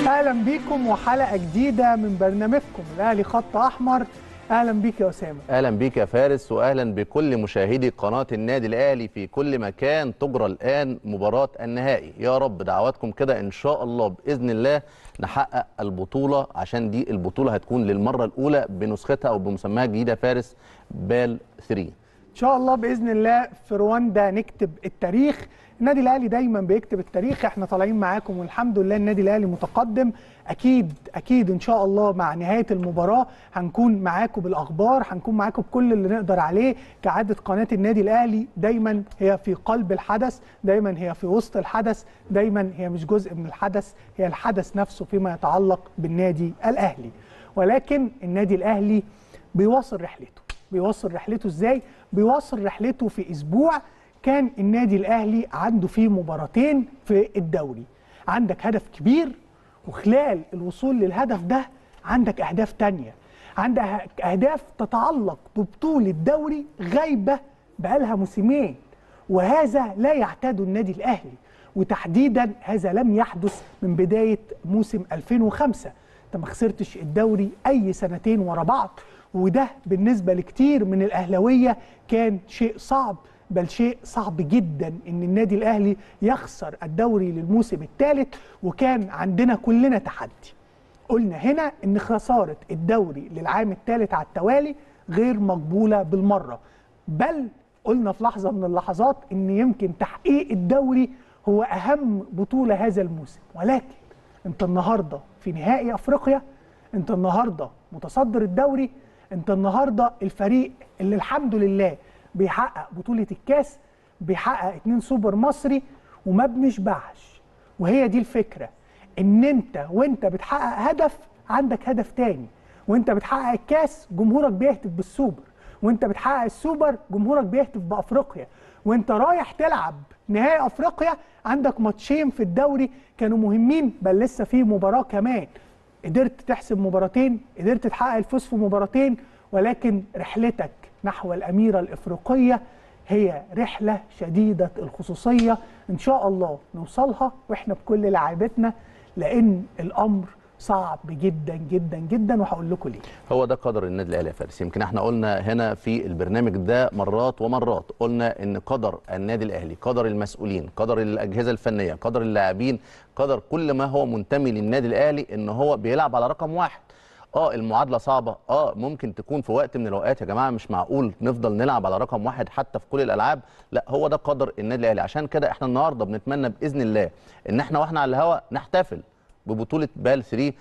اهلا بيكم وحلقه جديده من برنامجكم الاهلي خط احمر اهلا بيك يا اسامه اهلا بيك يا فارس واهلا بكل مشاهدي قناه النادي الاهلي في كل مكان تجرى الان مباراه النهائي يا رب دعواتكم كده ان شاء الله باذن الله نحقق البطوله عشان دي البطوله هتكون للمره الاولى بنسختها او بمسماها الجديده فارس بال 3 ان شاء الله باذن الله في رواندا نكتب التاريخ النادي الاهلي دايما بيكتب التاريخ احنا طالعين معاكم والحمد لله النادي الاهلي متقدم اكيد اكيد ان شاء الله مع نهايه المباراه هنكون معاكم بالاخبار هنكون معاكم بكل اللي نقدر عليه كعاده قناه النادي الاهلي دايما هي في قلب الحدث دايما هي في وسط الحدث دايما هي مش جزء من الحدث هي الحدث نفسه فيما يتعلق بالنادي الاهلي ولكن النادي الاهلي بيواصل رحلته بيواصل رحلته ازاي بيواصل رحلته في اسبوع كان النادي الاهلي عنده فيه مباراتين في الدوري عندك هدف كبير وخلال الوصول للهدف ده عندك اهداف تانية عندك اهداف تتعلق ببطولة دوري غايبة بقالها موسمين وهذا لا يعتاد النادي الاهلي وتحديدا هذا لم يحدث من بداية موسم 2005 انت ما خسرتش الدوري اي سنتين ورا بعض وده بالنسبة لكتير من الأهلوية كان شيء صعب بل شيء صعب جدا ان النادي الاهلي يخسر الدوري للموسم الثالث وكان عندنا كلنا تحدي قلنا هنا ان خساره الدوري للعام الثالث على التوالي غير مقبوله بالمره بل قلنا في لحظه من اللحظات ان يمكن تحقيق الدوري هو اهم بطوله هذا الموسم ولكن انت النهارده في نهائي افريقيا انت النهارده متصدر الدوري انت النهارده الفريق اللي الحمد لله بيحقق بطولة الكاس بيحقق اتنين سوبر مصري وما بنشبعش وهي دي الفكرة ان انت وانت بتحقق هدف عندك هدف تاني وانت بتحقق الكاس جمهورك بيهتف بالسوبر وانت بتحقق السوبر جمهورك بيهتف بافريقيا وانت رايح تلعب نهائي افريقيا عندك ماتشين في الدوري كانوا مهمين بل لسه في مباراة كمان قدرت تحسب مباراتين قدرت تحقق الفوز في مباراتين ولكن رحلتك نحو الأميرة الإفريقية هي رحلة شديدة الخصوصية إن شاء الله نوصلها وإحنا بكل لاعبتنا لأن الأمر صعب جدا جدا جدا وهقول لكم ليه هو ده قدر النادي الاهلي يا فارس يمكن احنا قلنا هنا في البرنامج ده مرات ومرات قلنا ان قدر النادي الاهلي قدر المسؤولين قدر الاجهزه الفنيه قدر اللاعبين قدر كل ما هو منتمي للنادي الاهلي ان هو بيلعب على رقم واحد اه المعادله صعبه اه ممكن تكون في وقت من الاوقات يا جماعه مش معقول نفضل نلعب على رقم واحد حتى في كل الالعاب لا هو ده قدر النادي الاهلي عشان كده احنا النهارده بنتمنى باذن الله ان احنا واحنا على الهواء نحتفل ببطوله بال 3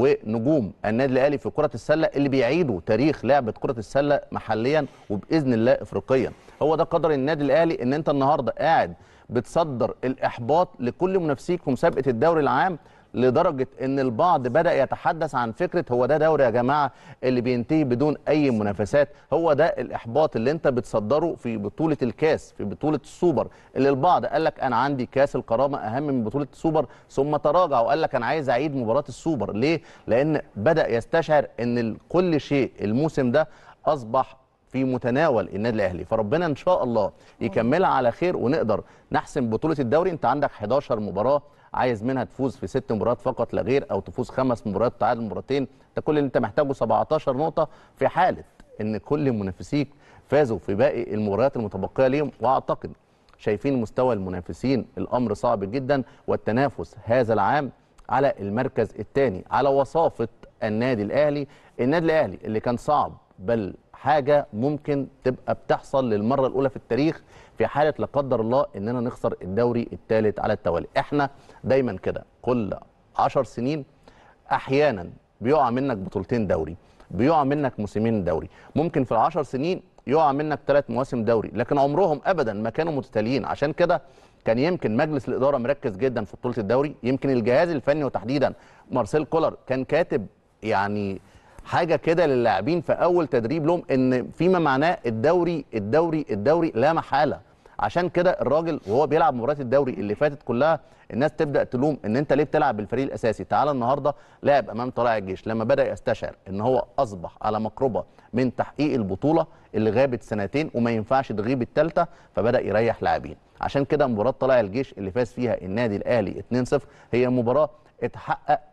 ونجوم النادي الاهلي في كره السله اللي بيعيدوا تاريخ لعبه كره السله محليا وباذن الله افريقيا هو ده قدر النادي الاهلي ان انت النهارده قاعد بتصدر الاحباط لكل منافسيك في مسابقه الدوري العام لدرجه ان البعض بدا يتحدث عن فكره هو ده دوري يا جماعه اللي بينتهي بدون اي منافسات هو ده الاحباط اللي انت بتصدره في بطوله الكاس في بطوله السوبر اللي البعض قال لك انا عندي كاس الكرامه اهم من بطوله السوبر ثم تراجع وقال لك انا عايز اعيد مباراه السوبر ليه لان بدا يستشعر ان كل شيء الموسم ده اصبح في متناول النادي الاهلي فربنا ان شاء الله يكملها على خير ونقدر نحسم بطوله الدوري انت عندك 11 مباراه عايز منها تفوز في ست مباريات فقط لا غير او تفوز خمس مباريات تعادل مباراتين ده كل اللي انت محتاجه 17 نقطه في حاله ان كل منافسيك فازوا في باقي المباريات المتبقيه ليهم واعتقد شايفين مستوى المنافسين الامر صعب جدا والتنافس هذا العام على المركز الثاني على وصافه النادي الاهلي النادي الاهلي اللي كان صعب بل حاجه ممكن تبقى بتحصل للمره الاولى في التاريخ في حاله لا قدر الله اننا نخسر الدوري الثالث على التوالي احنا دايما كده كل 10 سنين احيانا بيقع منك بطولتين دوري بيقع منك موسمين دوري ممكن في العشر سنين يقع منك ثلاث مواسم دوري لكن عمرهم ابدا ما كانوا متتاليين عشان كده كان يمكن مجلس الاداره مركز جدا في بطوله الدوري يمكن الجهاز الفني وتحديدا مارسيل كولر كان كاتب يعني حاجه كده للاعبين في اول تدريب لهم ان فيما معناه الدوري الدوري الدوري لا محاله عشان كده الراجل وهو بيلعب مباريات الدوري اللي فاتت كلها الناس تبدا تلوم ان انت ليه بتلعب بالفريق الاساسي تعال النهارده لعب امام طلائع الجيش لما بدا يستشعر ان هو اصبح على مقربه من تحقيق البطوله اللي غابت سنتين وما ينفعش تغيب الثالثه فبدا يريح لاعبين عشان كده مباراه طلائع الجيش اللي فاز فيها النادي الاهلي 2-0 هي مباراه اتحقق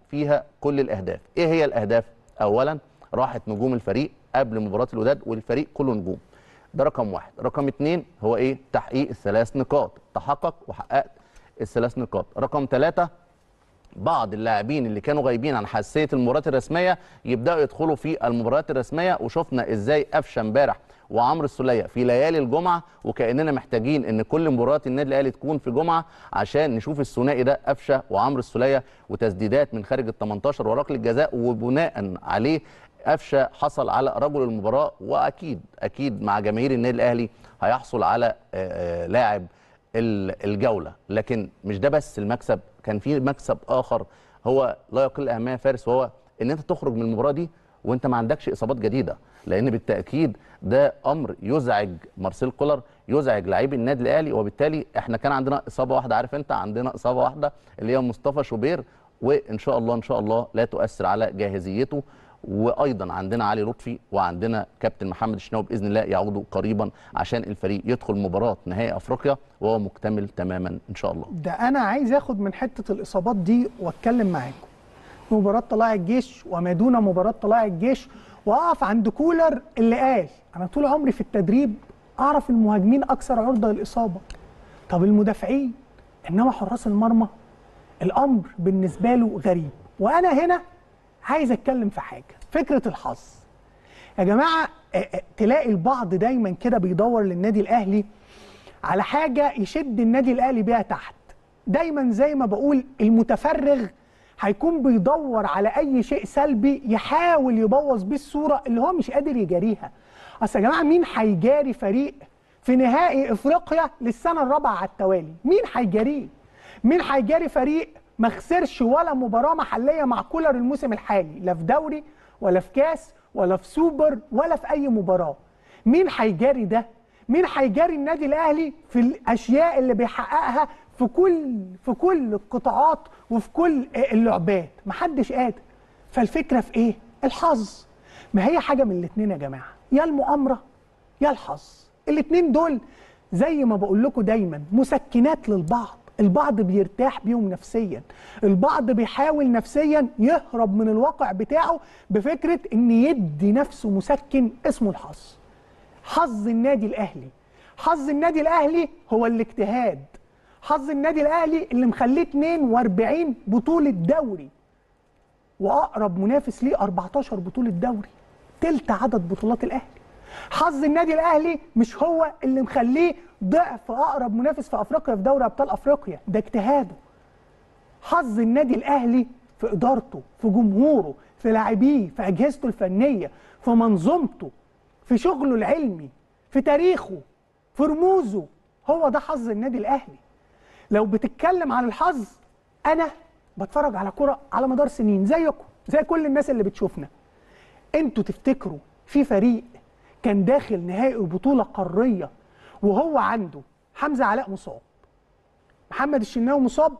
فيها كل الاهداف ايه هي الاهداف اولا راحت نجوم الفريق قبل مباراه الوداد والفريق كله نجوم ده رقم واحد رقم اتنين هو ايه تحقيق الثلاث نقاط تحقق وحققت الثلاث نقاط رقم ثلاثة بعض اللاعبين اللي كانوا غايبين عن حساسيه المباريات الرسميه يبداوا يدخلوا في المباريات الرسميه وشفنا ازاي قفشه امبارح وعمرو السوليه في ليالي الجمعه وكاننا محتاجين ان كل مباريات النادي الاهلي تكون في جمعه عشان نشوف الثنائي ده قفشه وعمرو السوليه وتسديدات من خارج ال 18 وركله الجزاء وبناء عليه قفشه حصل على رجل المباراه واكيد اكيد مع جماهير النادي الاهلي هيحصل على آه، آه، لاعب ال- الجوله لكن مش ده بس المكسب كان في مكسب اخر هو لا يقل اهميه يا فارس وهو ان انت تخرج من المباراه دي وانت ما عندكش اصابات جديده لان بالتاكيد ده امر يزعج مارسيل كولر يزعج لاعبي النادي الاهلي وبالتالي احنا كان عندنا اصابه واحده عارف انت عندنا اصابه واحده اللي هي مصطفى شوبير وان شاء الله ان شاء الله لا تؤثر على جاهزيته وايضا عندنا علي لطفي وعندنا كابتن محمد الشناوي باذن الله يعودوا قريبا عشان الفريق يدخل مباراه نهائي افريقيا وهو مكتمل تماما ان شاء الله ده انا عايز اخد من حته الاصابات دي واتكلم معاكم مباراه طلائع الجيش وما دون مباراه طلائع الجيش واقف عند كولر اللي قال انا طول عمري في التدريب اعرف المهاجمين اكثر عرضه للاصابه طب المدافعين انما حراس المرمى الامر بالنسبه له غريب وانا هنا عايز اتكلم في حاجه فكره الحظ يا جماعه آه، آه، تلاقي البعض دايما كده بيدور للنادي الاهلي على حاجه يشد النادي الاهلي بيها تحت دايما زي ما بقول المتفرغ هيكون بيدور على اي شيء سلبي يحاول يبوظ بيه الصوره اللي هو مش قادر يجاريها اصل يا جماعه مين هيجاري فريق في نهائي افريقيا للسنه الرابعه على التوالي مين هيجاريه مين هيجاري فريق ما خسرش ولا مباراه محليه مع كولر الموسم الحالي لا في دوري ولا في كاس ولا في سوبر ولا في اي مباراه مين هيجاري ده مين هيجاري النادي الاهلي في الاشياء اللي بيحققها في كل في كل القطاعات وفي كل اللعبات محدش قادر فالفكره في ايه الحظ ما هي حاجه من الاثنين يا جماعه يا المؤامره يا الحظ الاثنين دول زي ما بقول لكم دايما مسكنات للبعض البعض بيرتاح بيهم نفسيا البعض بيحاول نفسيا يهرب من الواقع بتاعه بفكره ان يدي نفسه مسكن اسمه الحظ حظ النادي الاهلي حظ النادي الاهلي هو الاجتهاد حظ النادي الاهلي اللي مخليه 42 بطوله دوري واقرب منافس ليه 14 بطوله دوري تلت عدد بطولات الاهلي حظ النادي الاهلي مش هو اللي مخليه ضعف اقرب منافس في افريقيا في دوري ابطال افريقيا ده اجتهاده حظ النادي الاهلي في ادارته في جمهوره في لاعبيه في اجهزته الفنيه في منظومته في شغله العلمي في تاريخه في رموزه هو ده حظ النادي الاهلي لو بتتكلم عن الحظ انا بتفرج على كرة على مدار سنين زيكم زي كل الناس اللي بتشوفنا انتوا تفتكروا في فريق كان داخل نهائي بطولة قارية وهو عنده حمزة علاء مصاب محمد الشناوي مصاب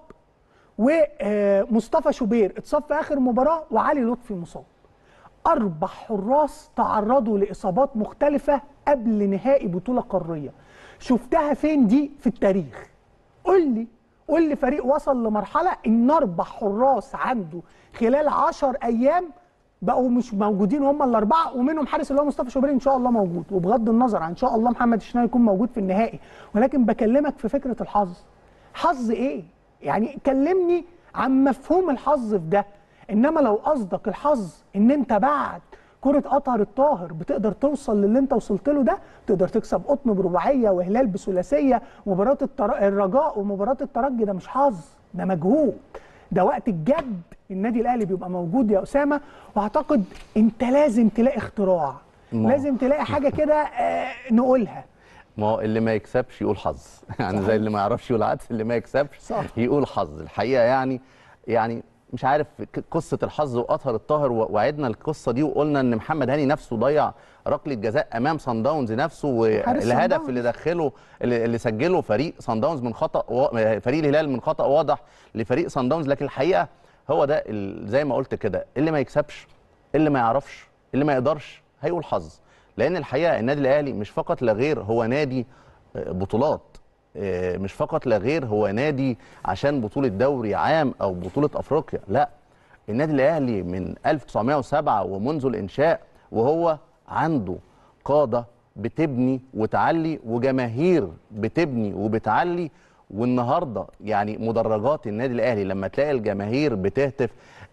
ومصطفى شوبير اتصاب في اخر مباراة وعلي لطفي مصاب اربع حراس تعرضوا لاصابات مختلفة قبل نهائي بطولة قارية شفتها فين دي في التاريخ قول لي قول لي فريق وصل لمرحله ان اربع حراس عنده خلال 10 ايام بقوا مش موجودين هم الاربعه ومنهم حارس اللي هو مصطفى شوبير ان شاء الله موجود وبغض النظر عن ان شاء الله محمد الشناوي يكون موجود في النهائي ولكن بكلمك في فكره الحظ حظ ايه يعني كلمني عن مفهوم الحظ في ده انما لو قصدك الحظ ان انت بعد كرة أطهر الطاهر بتقدر توصل للي انت وصلت له ده تقدر تكسب قطن برباعية وهلال بثلاثية مباراة التر... الرجاء ومباراة الترجي ده مش حظ ده مجهود ده وقت الجد النادي الأهلي بيبقى موجود يا أسامة وأعتقد أنت لازم تلاقي اختراع ما- لازم تلاقي حاجة كده آه نقولها ما هو اللي ما يكسبش يقول حظ يعني زي اللي ما يعرفش يقول عدس اللي ما يكسبش صح. يقول حظ الحقيقه يعني يعني مش عارف ك- قصه الحظ واطهر الطاهر و- وعدنا القصه دي وقلنا ان محمد هاني نفسه ضيع ركله جزاء امام صن داونز نفسه حارس صن والهدف داونز. اللي دخله اللي اللي سجله فريق صن داونز من خطا وا- فريق الهلال من خطا واضح لفريق صن داونز لكن الحقيقه هو ده ال- زي ما قلت كده اللي ما يكسبش اللي ما يعرفش اللي ما يقدرش هيقول حظ لان الحقيقه النادي الاهلي مش فقط لا غير هو نادي آه، بطولات آه، مش فقط لا غير هو نادي عشان بطوله دوري عام او بطوله افريقيا لا النادي الاهلي من 1907 ومنذ الانشاء وهو عنده قاده بتبني وتعلي وجماهير بتبني وبتعلي والنهارده يعني مدرجات النادي الاهلي لما تلاقي الجماهير بتهتف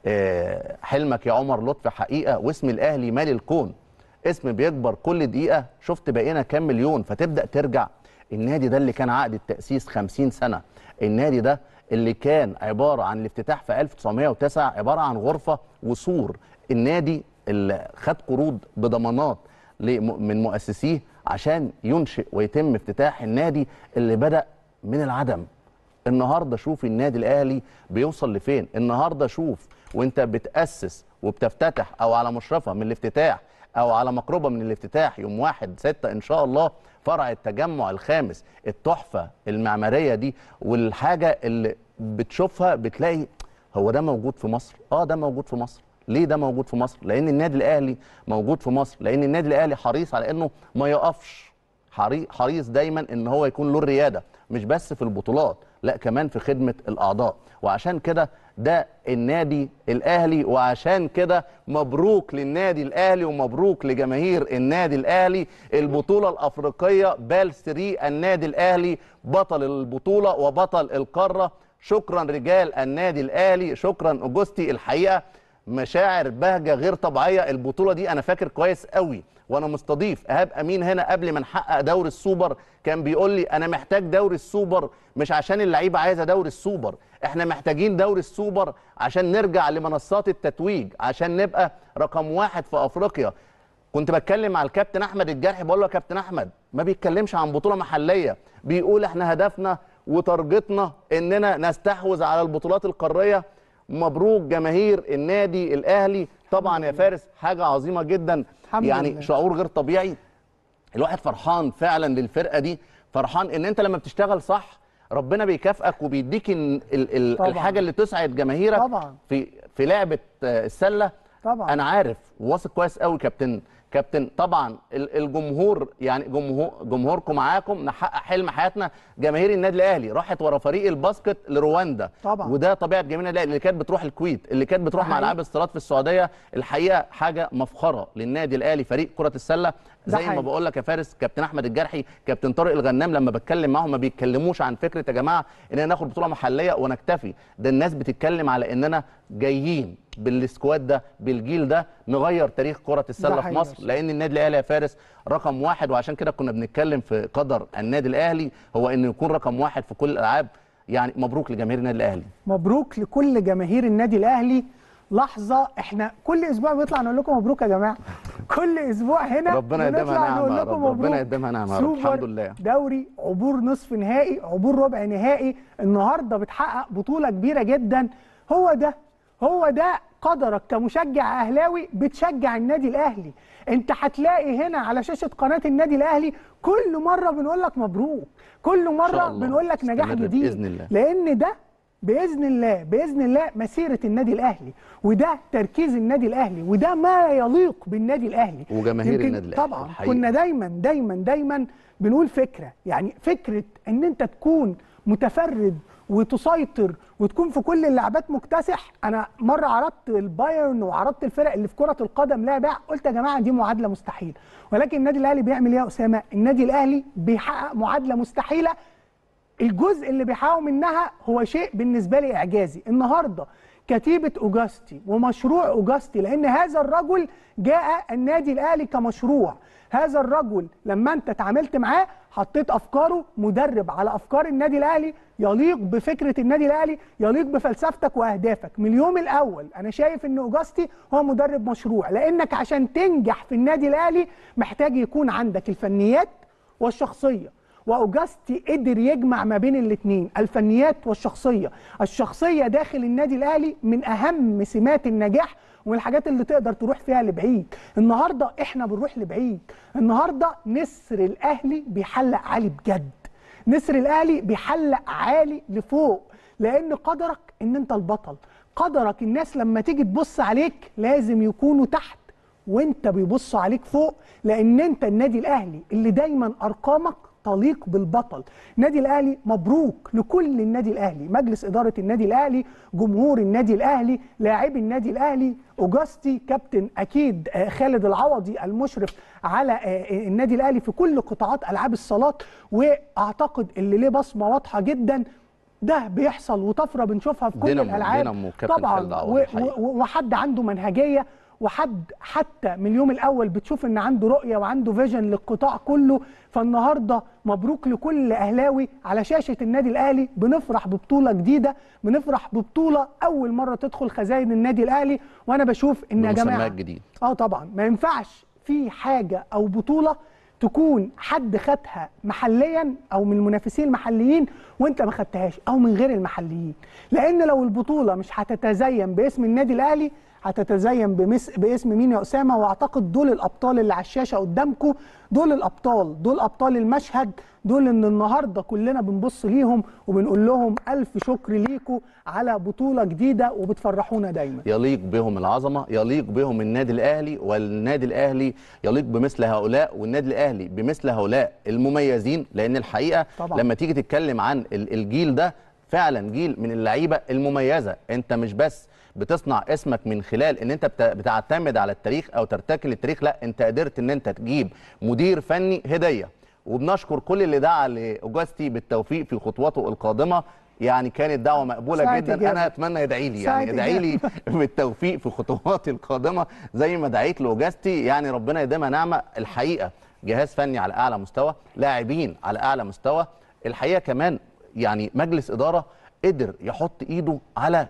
آه، حلمك يا عمر لطفي حقيقه واسم الاهلي مالي الكون اسم بيكبر كل دقيقه شفت بقينا كام مليون فتبدا ترجع النادي ده اللي كان عقد التاسيس 50 سنه النادي ده اللي كان عباره عن الافتتاح في 1909 عباره عن غرفه وسور النادي اللي خد قروض بضمانات لم- من مؤسسيه عشان ينشئ ويتم افتتاح النادي اللي بدا من العدم النهارده شوف النادي الاهلي بيوصل لفين النهارده شوف وانت بتاسس وبتفتتح او على مشرفه من الافتتاح او على مقربه من الافتتاح يوم واحد ستة ان شاء الله فرع التجمع الخامس التحفه المعماريه دي والحاجه اللي بتشوفها بتلاقي هو ده موجود في مصر اه ده موجود في مصر ليه ده موجود في مصر لان النادي الاهلي موجود في مصر لان النادي الاهلي حريص على انه ما يقفش حري- حريص دايما ان هو يكون له الرياده مش بس في البطولات لا كمان في خدمه الاعضاء وعشان كده ده النادي الاهلي وعشان كده مبروك للنادي الاهلي ومبروك لجماهير النادي الاهلي البطوله الافريقيه بال 3 النادي الاهلي بطل البطوله وبطل القاره شكرا رجال النادي الاهلي شكرا اوجستي الحقيقه مشاعر بهجه غير طبيعيه البطوله دي انا فاكر كويس قوي وانا مستضيف ايهاب امين هنا قبل ما نحقق دوري السوبر كان بيقول لي انا محتاج دوري السوبر مش عشان اللعيبه عايزه دوري السوبر احنا محتاجين دوري السوبر عشان نرجع لمنصات التتويج عشان نبقى رقم واحد في افريقيا كنت بتكلم مع الكابتن احمد الجرحي بقول له يا كابتن احمد ما بيتكلمش عن بطوله محليه بيقول احنا هدفنا وتارجتنا اننا نستحوذ على البطولات القاريه مبروك جماهير النادي الاهلي طبعا يا فارس حاجه عظيمه جدا الحمد يعني لله. شعور غير طبيعي الواحد فرحان فعلا للفرقه دي فرحان ان انت لما بتشتغل صح ربنا بيكافئك وبيديك ال- ال- ال- طبعاً. الحاجه اللي تسعد جماهيرك طبعاً. في في لعبه آه، السله طبعاً. انا عارف واثق كويس قوي كابتن كابتن طبعا ال- الجمهور يعني جمهور جمهوركم معاكم نحقق حلم حياتنا جماهير النادي الاهلي راحت ورا فريق الباسكت لرواندا طبعاً. وده طبيعه جماهير النادي الأهلي اللي كانت بتروح الكويت اللي كانت بتروح مع حقيقي. العاب الصالات في السعوديه الحقيقه حاجه مفخره للنادي الاهلي فريق كره السله ده زي ما حقيقي. بقول لك يا فارس كابتن احمد الجرحي كابتن طارق الغنام لما بتكلم معاهم ما بيتكلموش عن فكره يا جماعه اننا ناخد بطوله محليه ونكتفي ده الناس بتتكلم على اننا جايين بالسكواد ده بالجيل ده نغير تاريخ كره السله في حقيقي. مصر لان النادي الاهلي يا فارس رقم واحد وعشان كده كنا بنتكلم في قدر النادي الاهلي هو انه يكون رقم واحد في كل الالعاب يعني مبروك لجماهير النادي الاهلي مبروك لكل جماهير النادي الاهلي لحظه احنا كل اسبوع بيطلع نقول لكم مبروك يا جماعه كل اسبوع هنا ربنا يديمها بنطلع نعمة نقول يا لكم رب. مبروك ربنا يديمها نعمة يا رب. سوبر الحمد لله. دوري عبور نصف نهائي عبور ربع نهائي النهارده بتحقق بطوله كبيره جدا هو ده هو ده قدرك كمشجع اهلاوي بتشجع النادي الاهلي انت هتلاقي هنا على شاشه قناه النادي الاهلي كل مره بنقول لك مبروك كل شاء مره الله. بنقول لك نجاح استمر جديد بإذن الله. لان ده باذن الله باذن الله مسيره النادي الاهلي وده تركيز النادي الاهلي وده ما يليق بالنادي الاهلي وجماهير يمكن النادي الأهلي طبعا الحقيقة. كنا دايما دايما دايما بنقول فكره يعني فكره ان انت تكون متفرد وتسيطر وتكون في كل اللعبات مكتسح انا مره عرضت البايرن وعرضت الفرق اللي في كره القدم لعبه قلت يا جماعه دي معادله مستحيله ولكن النادي الاهلي بيعمل ايه يا اسامه النادي الاهلي بيحقق معادله مستحيله الجزء اللي بيحاول منها هو شيء بالنسبه لي اعجازي النهارده كتيبه اوجاستي ومشروع اوجاستي لان هذا الرجل جاء النادي الاهلي كمشروع هذا الرجل لما انت اتعاملت معاه حطيت افكاره مدرب على افكار النادي الاهلي يليق بفكره النادي الاهلي يليق بفلسفتك واهدافك من اليوم الاول انا شايف ان اوجاستي هو مدرب مشروع لانك عشان تنجح في النادي الاهلي محتاج يكون عندك الفنيات والشخصيه واوجاستي قدر يجمع ما بين الاثنين الفنيات والشخصيه الشخصيه داخل النادي الاهلي من اهم سمات النجاح ومن الحاجات اللي تقدر تروح فيها لبعيد النهارده احنا بنروح لبعيد النهارده نسر الاهلي بيحلق عالي بجد نسر الاهلي بيحلق عالي لفوق لان قدرك ان انت البطل قدرك الناس لما تيجي تبص عليك لازم يكونوا تحت وانت بيبصوا عليك فوق لان انت النادي الاهلي اللي دايما ارقامك تليق بالبطل النادي الاهلي مبروك لكل النادي الاهلي مجلس اداره النادي الاهلي جمهور النادي الاهلي لاعبي النادي الاهلي اوجاستي كابتن اكيد آه، خالد العوضي المشرف على آه، النادي الاهلي في كل قطاعات العاب الصالات واعتقد اللي ليه بصمه واضحه جدا ده بيحصل وطفره بنشوفها في كل دينامو- الالعاب دينامو كابتن طبعا خالد عوضي و- الحقيقة. و- وحد عنده منهجيه وحد حتى من اليوم الاول بتشوف ان عنده رؤيه وعنده فيجن للقطاع كله فالنهارده مبروك لكل اهلاوي على شاشه النادي الاهلي بنفرح ببطوله جديده بنفرح ببطوله اول مره تدخل خزائن النادي الاهلي وانا بشوف ان يا بمسمى جماعه الجديد. اه طبعا ما ينفعش في حاجه او بطوله تكون حد خدها محليا او من المنافسين المحليين وانت ما خدتهاش او من غير المحليين لان لو البطوله مش هتتزين باسم النادي الاهلي هتتزين بمس... باسم مين يا اسامه واعتقد دول الابطال اللي على الشاشه قدامكم دول الابطال دول ابطال المشهد دول ان النهارده كلنا بنبص ليهم وبنقول لهم الف شكر ليكم على بطوله جديده وبتفرحونا دايما يليق بهم العظمه يليق بهم النادي الاهلي والنادي الاهلي يليق بمثل هؤلاء والنادي الاهلي بمثل هؤلاء المميزين لان الحقيقه طبعاً. لما تيجي تتكلم عن ال- الجيل ده فعلا جيل من اللعيبه المميزه انت مش بس بتصنع اسمك من خلال ان انت بت- بتعتمد على التاريخ او ترتكل التاريخ لا انت قدرت ان انت تجيب مدير فني هديه وبنشكر كل اللي دعا لاوجاستي بالتوفيق في خطواته القادمه يعني كانت دعوه مقبوله ساعة جدا إجابة. انا اتمنى يدعي لي ساعة يعني ادعي لي إجابة. بالتوفيق في خطواتي القادمه زي ما دعيت لاوجاستي يعني ربنا يديمها نعمه الحقيقه جهاز فني على اعلى مستوى لاعبين على اعلى مستوى الحقيقه كمان يعني مجلس اداره قدر يحط ايده على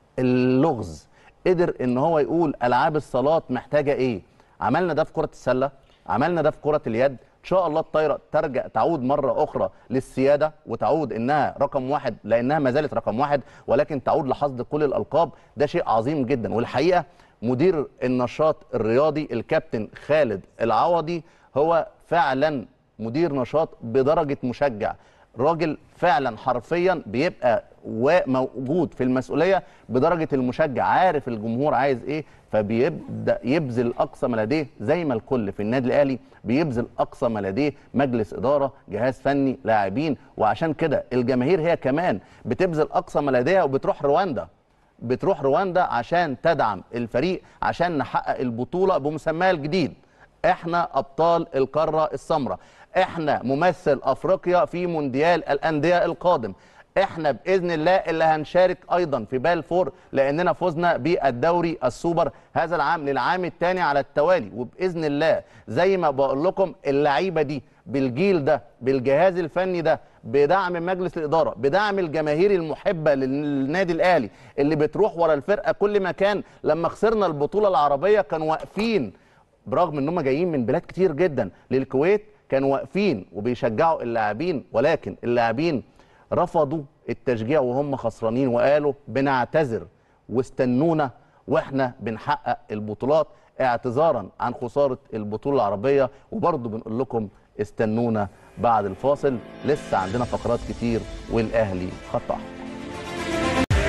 اللغز قدر ان هو يقول العاب الصالات محتاجه ايه عملنا ده في كره السله عملنا ده في كره اليد ان شاء الله الطايره ترجع تعود مره اخرى للسياده وتعود انها رقم واحد لانها ما زالت رقم واحد ولكن تعود لحصد كل الالقاب ده شيء عظيم جدا والحقيقه مدير النشاط الرياضي الكابتن خالد العوضي هو فعلا مدير نشاط بدرجه مشجع راجل فعلا حرفيا بيبقى وموجود في المسؤوليه بدرجه المشجع عارف الجمهور عايز ايه فبيبدا يبذل اقصى ما لديه زي ما الكل في النادي الاهلي بيبذل اقصى ما لديه مجلس اداره جهاز فني لاعبين وعشان كده الجماهير هي كمان بتبذل اقصى ما لديها وبتروح رواندا بتروح رواندا عشان تدعم الفريق عشان نحقق البطوله بمسماها الجديد احنا ابطال القاره السمراء احنا ممثل افريقيا في مونديال الانديه القادم احنا باذن الله اللي هنشارك ايضا في بالفور لاننا فزنا بالدوري السوبر هذا العام للعام الثاني على التوالي وباذن الله زي ما بقول لكم اللعيبه دي بالجيل ده بالجهاز الفني ده بدعم مجلس الاداره بدعم الجماهير المحبه للنادي الاهلي اللي بتروح ورا الفرقه كل مكان لما خسرنا البطوله العربيه كانوا واقفين برغم ان هم جايين من بلاد كتير جدا للكويت كانوا واقفين وبيشجعوا اللاعبين ولكن اللاعبين رفضوا التشجيع وهم خسرانين وقالوا بنعتذر واستنونا واحنا بنحقق البطولات اعتذارا عن خساره البطوله العربيه وبرضه بنقول لكم استنونا بعد الفاصل لسه عندنا فقرات كتير والاهلي خط احمر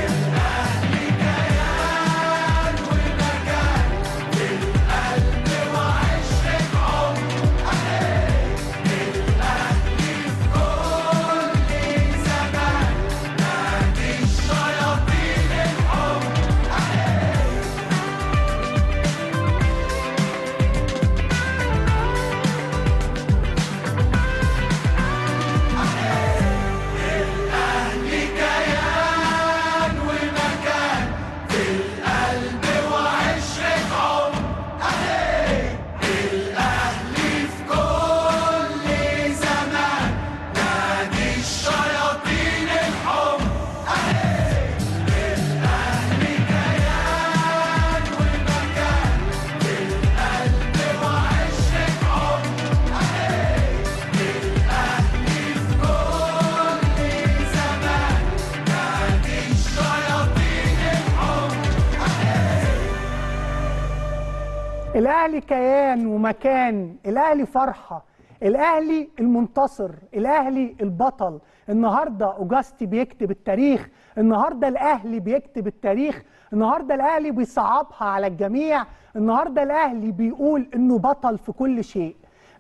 الاهلي كيان ومكان الاهلي فرحه الاهلي المنتصر الاهلي البطل النهارده اوجاستي بيكتب التاريخ النهارده الاهلي بيكتب التاريخ النهارده الاهلي بيصعبها على الجميع النهارده الاهلي بيقول انه بطل في كل شيء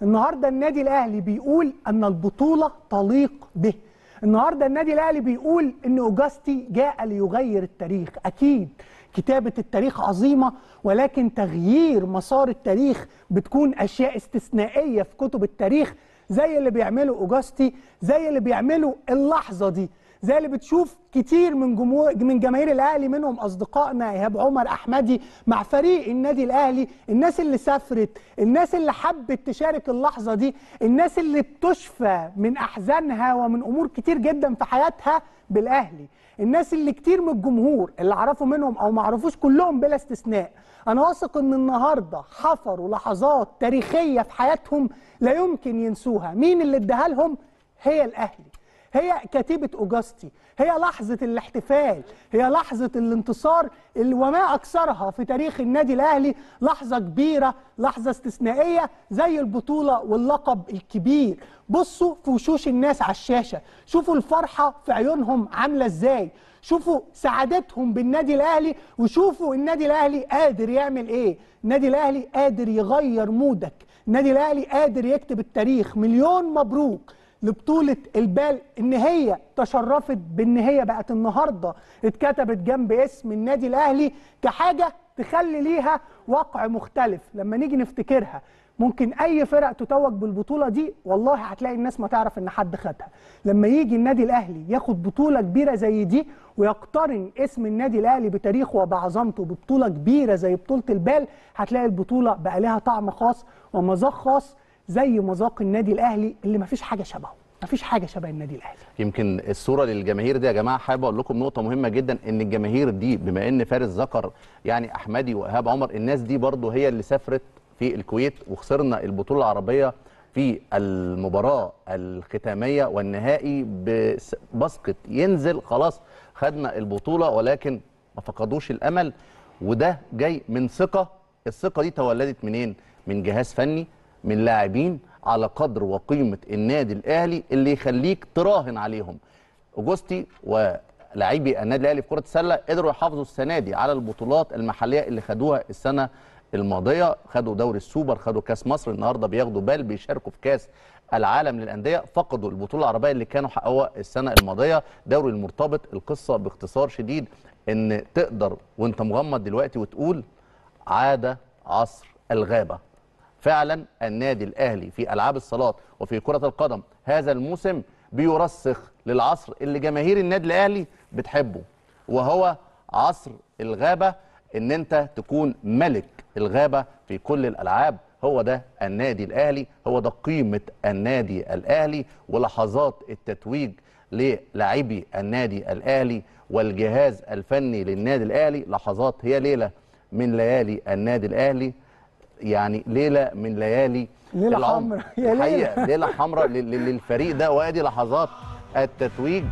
النهارده النادي الاهلي بيقول ان البطوله تليق به النهارده النادي الاهلي بيقول ان اوجاستي جاء ليغير التاريخ اكيد كتابه التاريخ عظيمه ولكن تغيير مسار التاريخ بتكون اشياء استثنائيه في كتب التاريخ زي اللي بيعمله اوجاستي زي اللي بيعمله اللحظه دي زي اللي بتشوف كتير من جمهور من جماهير الاهلي منهم اصدقائنا ايهاب عمر احمدي مع فريق النادي الاهلي الناس اللي سافرت الناس اللي حبت تشارك اللحظه دي الناس اللي بتشفى من احزانها ومن امور كتير جدا في حياتها بالاهلي الناس اللي كتير من الجمهور اللي اعرفوا منهم او ما اعرفوش كلهم بلا استثناء انا واثق ان النهارده حفروا لحظات تاريخيه في حياتهم لا يمكن ينسوها مين اللي اداها لهم هي الاهلي هي كتيبة أوجاستي هي لحظة الاحتفال هي لحظة الانتصار اللي وما أكثرها في تاريخ النادي الأهلي لحظة كبيرة لحظة استثنائية زي البطولة واللقب الكبير بصوا في وشوش الناس على الشاشة شوفوا الفرحة في عيونهم عاملة ازاي شوفوا سعادتهم بالنادي الأهلي وشوفوا النادي الأهلي قادر يعمل ايه النادي الأهلي قادر يغير مودك النادي الأهلي قادر يكتب التاريخ مليون مبروك لبطولة البال ان هي تشرفت بان هي بقت النهارده اتكتبت جنب اسم النادي الاهلي كحاجه تخلي ليها وقع مختلف لما نيجي نفتكرها ممكن اي فرق تتوج بالبطوله دي والله هتلاقي الناس ما تعرف ان حد خدها لما يجي النادي الاهلي ياخد بطوله كبيره زي دي ويقترن اسم النادي الاهلي بتاريخه وبعظمته ببطوله كبيره زي بطوله البال هتلاقي البطوله بقى لها طعم خاص ومذاق خاص زي مذاق النادي الاهلي اللي مفيش حاجه شبهه مفيش حاجه شبه النادي الاهلي يمكن الصوره للجماهير دي يا جماعه حابب اقول لكم نقطه مهمه جدا ان الجماهير دي بما ان فارس ذكر يعني احمدي وايهاب عمر الناس دي برضو هي اللي سافرت في الكويت وخسرنا البطوله العربيه في المباراه الختاميه والنهائي ببسقط ينزل خلاص خدنا البطوله ولكن ما فقدوش الامل وده جاي من ثقه الثقه دي تولدت منين من جهاز فني من لاعبين على قدر وقيمه النادي الاهلي اللي يخليك تراهن عليهم اوجوستي ولاعبي النادي الاهلي في كره السله قدروا يحافظوا السنه دي على البطولات المحليه اللي خدوها السنه الماضيه خدوا دوري السوبر خدوا كاس مصر النهارده بياخدوا بال بيشاركوا في كاس العالم للانديه فقدوا البطوله العربيه اللي كانوا حققوها السنه الماضيه دوري المرتبط القصه باختصار شديد ان تقدر وانت مغمض دلوقتي وتقول عاد عصر الغابه فعلا النادي الاهلي في العاب الصالات وفي كره القدم هذا الموسم بيرسخ للعصر اللي جماهير النادي الاهلي بتحبه وهو عصر الغابه ان انت تكون ملك الغابه في كل الالعاب هو ده النادي الاهلي هو ده قيمه النادي الاهلي ولحظات التتويج للاعبي النادي الاهلي والجهاز الفني للنادي الاهلي لحظات هي ليله من ليالي النادي الاهلي يعني ليله من ليالي ليلة العمر. حمراء. يا ليلة. الحقيقه ليله حمراء لل- لل- للفريق ده وادي لحظات التتويج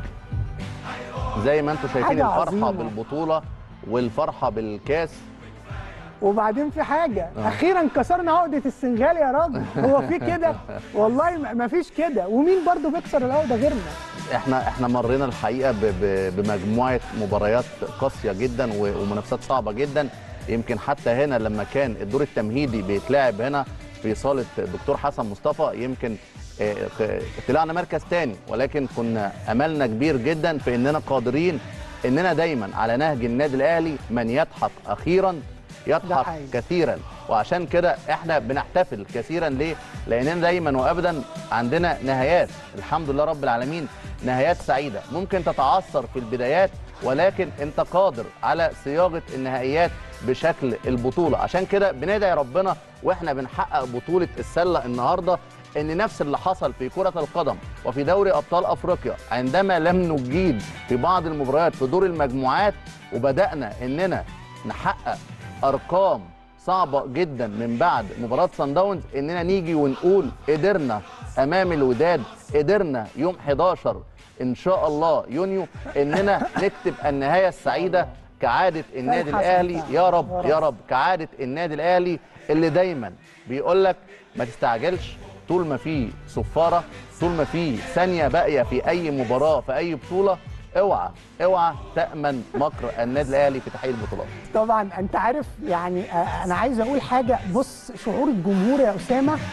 زي ما انتم شايفين حاجة الفرحه عظيمة. بالبطوله والفرحه بالكاس وبعدين في حاجه اخيرا كسرنا عقده السنغال يا راجل هو في كده والله ما- ما فيش كده ومين برضو بيكسر العقده غيرنا احنا احنا مرينا الحقيقه ب- ب- بمجموعه مباريات قاسيه جدا و- ومنافسات صعبه جدا يمكن حتى هنا لما كان الدور التمهيدي بيتلعب هنا في صاله الدكتور حسن مصطفى يمكن آه، ك- طلعنا مركز تاني ولكن كنا املنا كبير جدا في اننا قادرين اننا دايما على نهج النادي الاهلي من يضحك اخيرا ده يضحك حقيقي. كثيرا وعشان كده احنا بنحتفل كثيرا ليه؟ لاننا دايما وابدا عندنا نهايات الحمد لله رب العالمين نهايات سعيده ممكن تتعثر في البدايات ولكن انت قادر على صياغه النهائيات بشكل البطوله عشان كده بندعي ربنا واحنا بنحقق بطوله السله النهارده ان نفس اللي حصل في كره القدم وفي دوري ابطال افريقيا عندما لم نجيد في بعض المباريات في دور المجموعات وبدانا اننا نحقق ارقام صعبه جدا من بعد مباراه سان داونز اننا نيجي ونقول قدرنا امام الوداد قدرنا يوم 11 ان شاء الله يونيو اننا نكتب النهايه السعيده كعاده النادي حسن الاهلي فعلا. يا رب يا يا رب. رب كعاده النادي الاهلي اللي دايما بيقول لك ما تستعجلش طول ما في صفاره طول ما في ثانيه باقيه في اي مباراه في اي بطوله اوعى اوعى تامن مكر النادي الاهلي في تحقيق البطولات طبعا انت عارف يعني آه، انا عايز اقول حاجه بص شعور الجمهور يا اسامه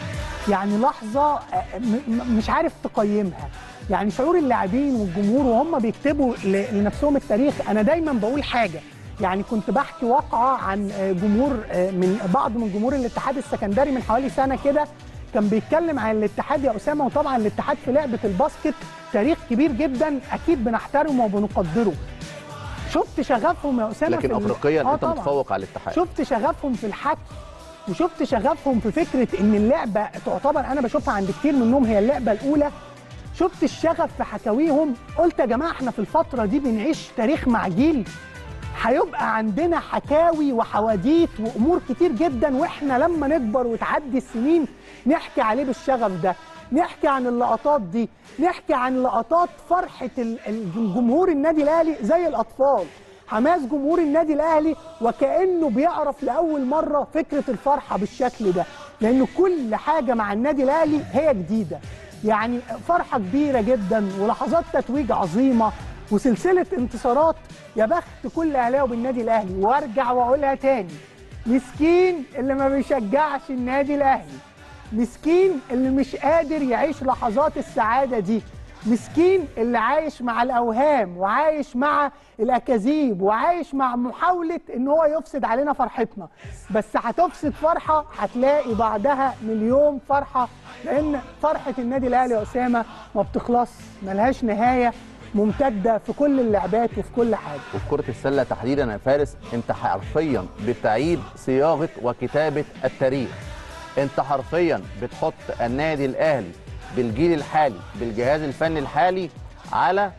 يعني لحظه آه، م- م- مش عارف تقيمها يعني شعور اللاعبين والجمهور وهم بيكتبوا ل- لنفسهم التاريخ انا دايما بقول حاجه يعني كنت بحكي واقعه عن آه، جمهور آه، من بعض من جمهور الاتحاد السكندري من حوالي سنه كده كان بيتكلم عن الاتحاد يا اسامه وطبعا الاتحاد في لعبه الباسكت تاريخ كبير جدا اكيد بنحترمه وبنقدره شفت شغفهم يا اسامه لكن في ال- افريقيا آه انت طبعاً. متفوق على الاتحاد شفت شغفهم في الحكي وشفت شغفهم في فكره ان اللعبه تعتبر انا بشوفها عند كتير منهم هي اللعبه الاولى شفت الشغف في حكاويهم قلت يا جماعه احنا في الفتره دي بنعيش تاريخ مع جيل هيبقى عندنا حكاوي وحواديت وامور كتير جدا واحنا لما نكبر وتعدي السنين نحكي عليه بالشغف ده نحكي عن اللقطات دي نحكي عن لقطات فرحه ال- ال- جمهور النادي الاهلي زي الاطفال حماس جمهور النادي الاهلي وكانه بيعرف لاول مره فكره الفرحه بالشكل ده لان كل حاجه مع النادي الاهلي هي جديده يعني فرحه كبيره جدا ولحظات تتويج عظيمه وسلسله انتصارات يا بخت كل اهلاوي بالنادي الاهلي وارجع واقولها تاني مسكين اللي ما بيشجعش النادي الاهلي مسكين اللي مش قادر يعيش لحظات السعاده دي مسكين اللي عايش مع الاوهام وعايش مع الاكاذيب وعايش مع محاوله ان هو يفسد علينا فرحتنا بس هتفسد فرحه هتلاقي بعدها مليون فرحه لان فرحه النادي الاهلي يا اسامه ما بتخلص ملهاش نهايه ممتده في كل اللعبات وفي كل حاجه وفي كرة السلة تحديدا يا فارس انت حرفيا بتعيد صياغة وكتابة التاريخ انت حرفيا بتحط النادي الاهلي بالجيل الحالي بالجهاز الفني الحالي على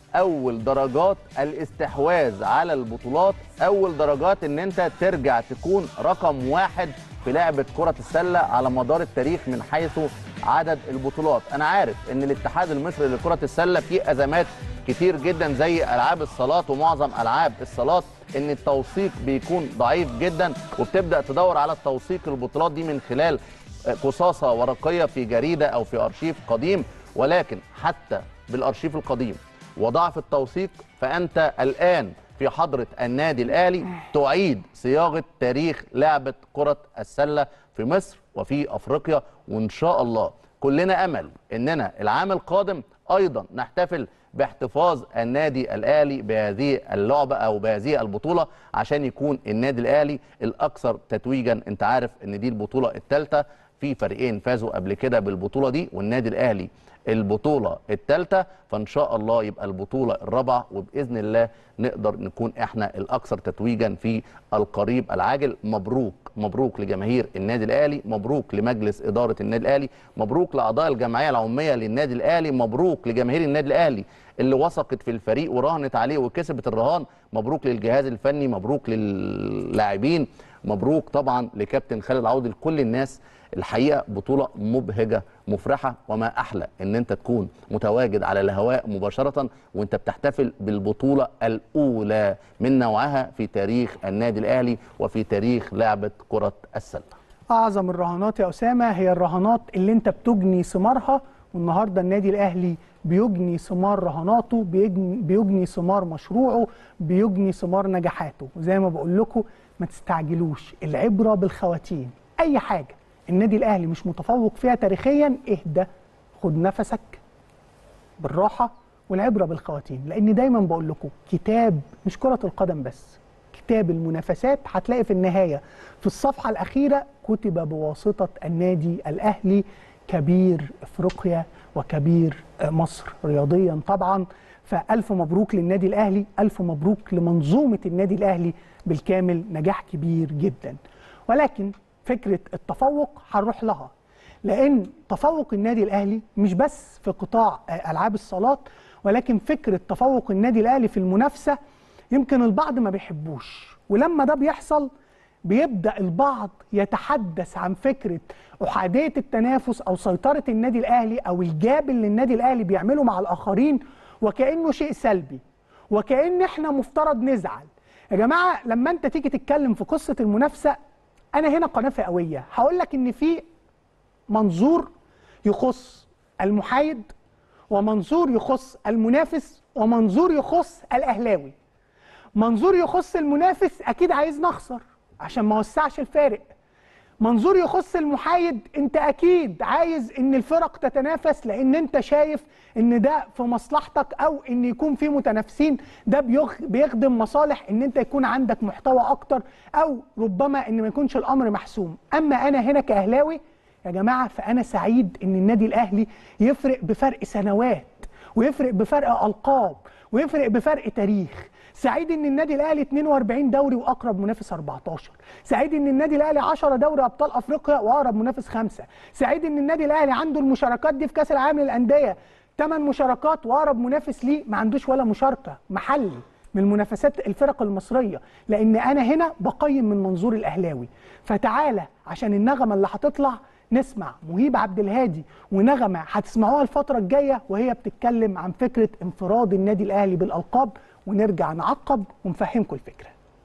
اول درجات الاستحواذ على البطولات اول درجات ان انت ترجع تكون رقم واحد في لعبة كرة السلة على مدار التاريخ من حيث عدد البطولات انا عارف ان الاتحاد المصري لكرة السلة فيه ازمات كتير جدا زي العاب الصالات ومعظم العاب الصالات ان التوثيق بيكون ضعيف جدا وبتبدا تدور على التوثيق البطولات دي من خلال قصاصه ورقيه في جريده او في ارشيف قديم ولكن حتى بالارشيف القديم وضعف التوثيق فانت الان في حضره النادي الاهلي تعيد صياغه تاريخ لعبه كره السله في مصر وفي افريقيا وان شاء الله كلنا امل اننا العام القادم ايضا نحتفل باحتفاظ النادي الاهلي بهذه اللعبه او بهذه البطوله عشان يكون النادي الاهلي الاكثر تتويجا انت عارف ان دي البطوله الثالثه في فريقين فازوا قبل كده بالبطوله دي والنادي الاهلي البطوله الثالثه فان شاء الله يبقى البطوله الرابعه وباذن الله نقدر نكون احنا الاكثر تتويجا في القريب العاجل مبروك مبروك لجماهير النادي الاهلي مبروك لمجلس اداره النادي الاهلي مبروك لاعضاء الجمعيه العموميه للنادي الاهلي مبروك لجماهير النادي الاهلي اللي وثقت في الفريق وراهنت عليه وكسبت الرهان مبروك للجهاز الفني مبروك للاعبين مبروك طبعا لكابتن خالد عوضي لكل الناس الحقيقه بطوله مبهجه مفرحه وما احلى ان انت تكون متواجد على الهواء مباشره وانت بتحتفل بالبطوله الاولى من نوعها في تاريخ النادي الاهلي وفي تاريخ لعبه كره السله اعظم الرهانات يا اسامه هي الرهانات اللي انت بتجني ثمارها والنهارده النادي الاهلي بيجني ثمار رهاناته بيجني, بيجني ثمار مشروعه بيجني ثمار نجاحاته وزي ما بقول لكم ما تستعجلوش العبره بالخواتيم اي حاجه النادي الاهلي مش متفوق فيها تاريخيا اهدى خد نفسك بالراحه والعبره بالخواتيم لان دايما بقول لكم كتاب مش كره القدم بس كتاب المنافسات هتلاقي في النهايه في الصفحه الاخيره كتب بواسطه النادي الاهلي كبير افريقيا وكبير مصر رياضيا طبعا فالف مبروك للنادي الاهلي الف مبروك لمنظومه النادي الاهلي بالكامل نجاح كبير جدا ولكن فكره التفوق هنروح لها لان تفوق النادي الاهلي مش بس في قطاع العاب الصالات ولكن فكره تفوق النادي الاهلي في المنافسه يمكن البعض ما بيحبوش ولما ده بيحصل بيبدا البعض يتحدث عن فكره احاديه التنافس او سيطره النادي الاهلي او الجاب اللي النادي الاهلي بيعمله مع الاخرين وكانه شيء سلبي وكان احنا مفترض نزعل يا جماعه لما انت تيجي تتكلم في قصه المنافسه انا هنا قناه فئويه هقول لك ان في منظور يخص المحايد ومنظور يخص المنافس ومنظور يخص الاهلاوي منظور يخص المنافس اكيد عايز نخسر عشان ما وسعش الفارق منظور يخص المحايد انت اكيد عايز ان الفرق تتنافس لان انت شايف ان ده في مصلحتك او ان يكون في متنافسين ده بيخ- بيخدم مصالح ان انت يكون عندك محتوى اكتر او ربما ان ما يكونش الامر محسوم اما انا هنا كاهلاوي يا جماعه فانا سعيد ان النادي الاهلي يفرق بفرق سنوات ويفرق بفرق القاب ويفرق بفرق تاريخ سعيد ان النادي الاهلي 42 دوري واقرب منافس 14 سعيد ان النادي الاهلي 10 دوري ابطال افريقيا واقرب منافس خمسة سعيد ان النادي الاهلي عنده المشاركات دي في كاس العالم للانديه 8 مشاركات واقرب منافس ليه ما عندوش ولا مشاركه محلي من المنافسات الفرق المصريه لان انا هنا بقيم من منظور الاهلاوي فتعالى عشان النغمه اللي هتطلع نسمع مهيب عبد الهادي ونغمه هتسمعوها الفتره الجايه وهي بتتكلم عن فكره انفراد النادي الاهلي بالالقاب ونرجع نعقب ونفهمكم الفكره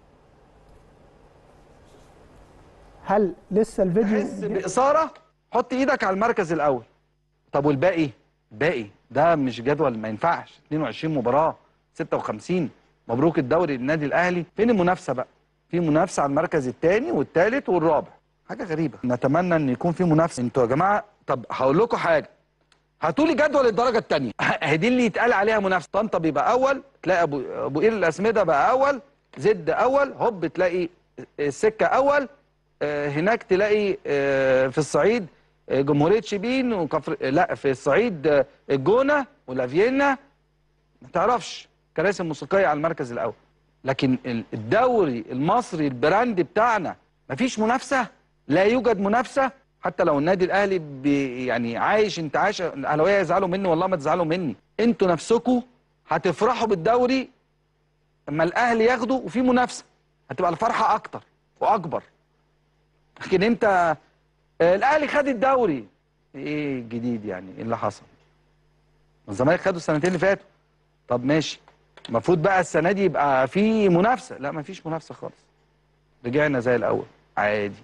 هل لسه تحس الفيديو باثاره حط ايدك على المركز الاول طب والباقي باقي ده مش جدول ما ينفعش 22 مباراه 56 مبروك الدوري للنادي الاهلي فين المنافسه بقى في منافسه على المركز الثاني والثالث والرابع حاجه غريبه نتمنى ان يكون في منافسه انتوا يا جماعه طب هقول لكم حاجه هاتوا لي جدول الدرجه الثانيه هي دي اللي يتقال عليها منافسه طنطا بيبقى اول تلاقي ابو ابو قير الاسمده بقى اول زد اول هوب تلاقي السكه اول آه، هناك تلاقي آه، في الصعيد آه، جمهوريه شبين وكفر لا في الصعيد آه، الجونه ولافيينا ما تعرفش كراسي موسيقيه على المركز الاول لكن ال- الدوري المصري البراند بتاعنا مفيش منافسه لا يوجد منافسه حتى لو النادي الاهلي بي يعني عايش انتعاش الاهلاويه يزعلوا مني والله ما تزعلوا مني انتوا نفسكم هتفرحوا بالدوري اما الاهلي ياخده وفي منافسه هتبقى الفرحه اكتر واكبر لكن انت آه، الاهلي خد الدوري ايه الجديد يعني ايه اللي حصل الزمالك خدوا السنتين اللي فاتوا طب ماشي المفروض بقى السنه دي يبقى في منافسه لا مفيش منافسه خالص رجعنا زي الاول عادي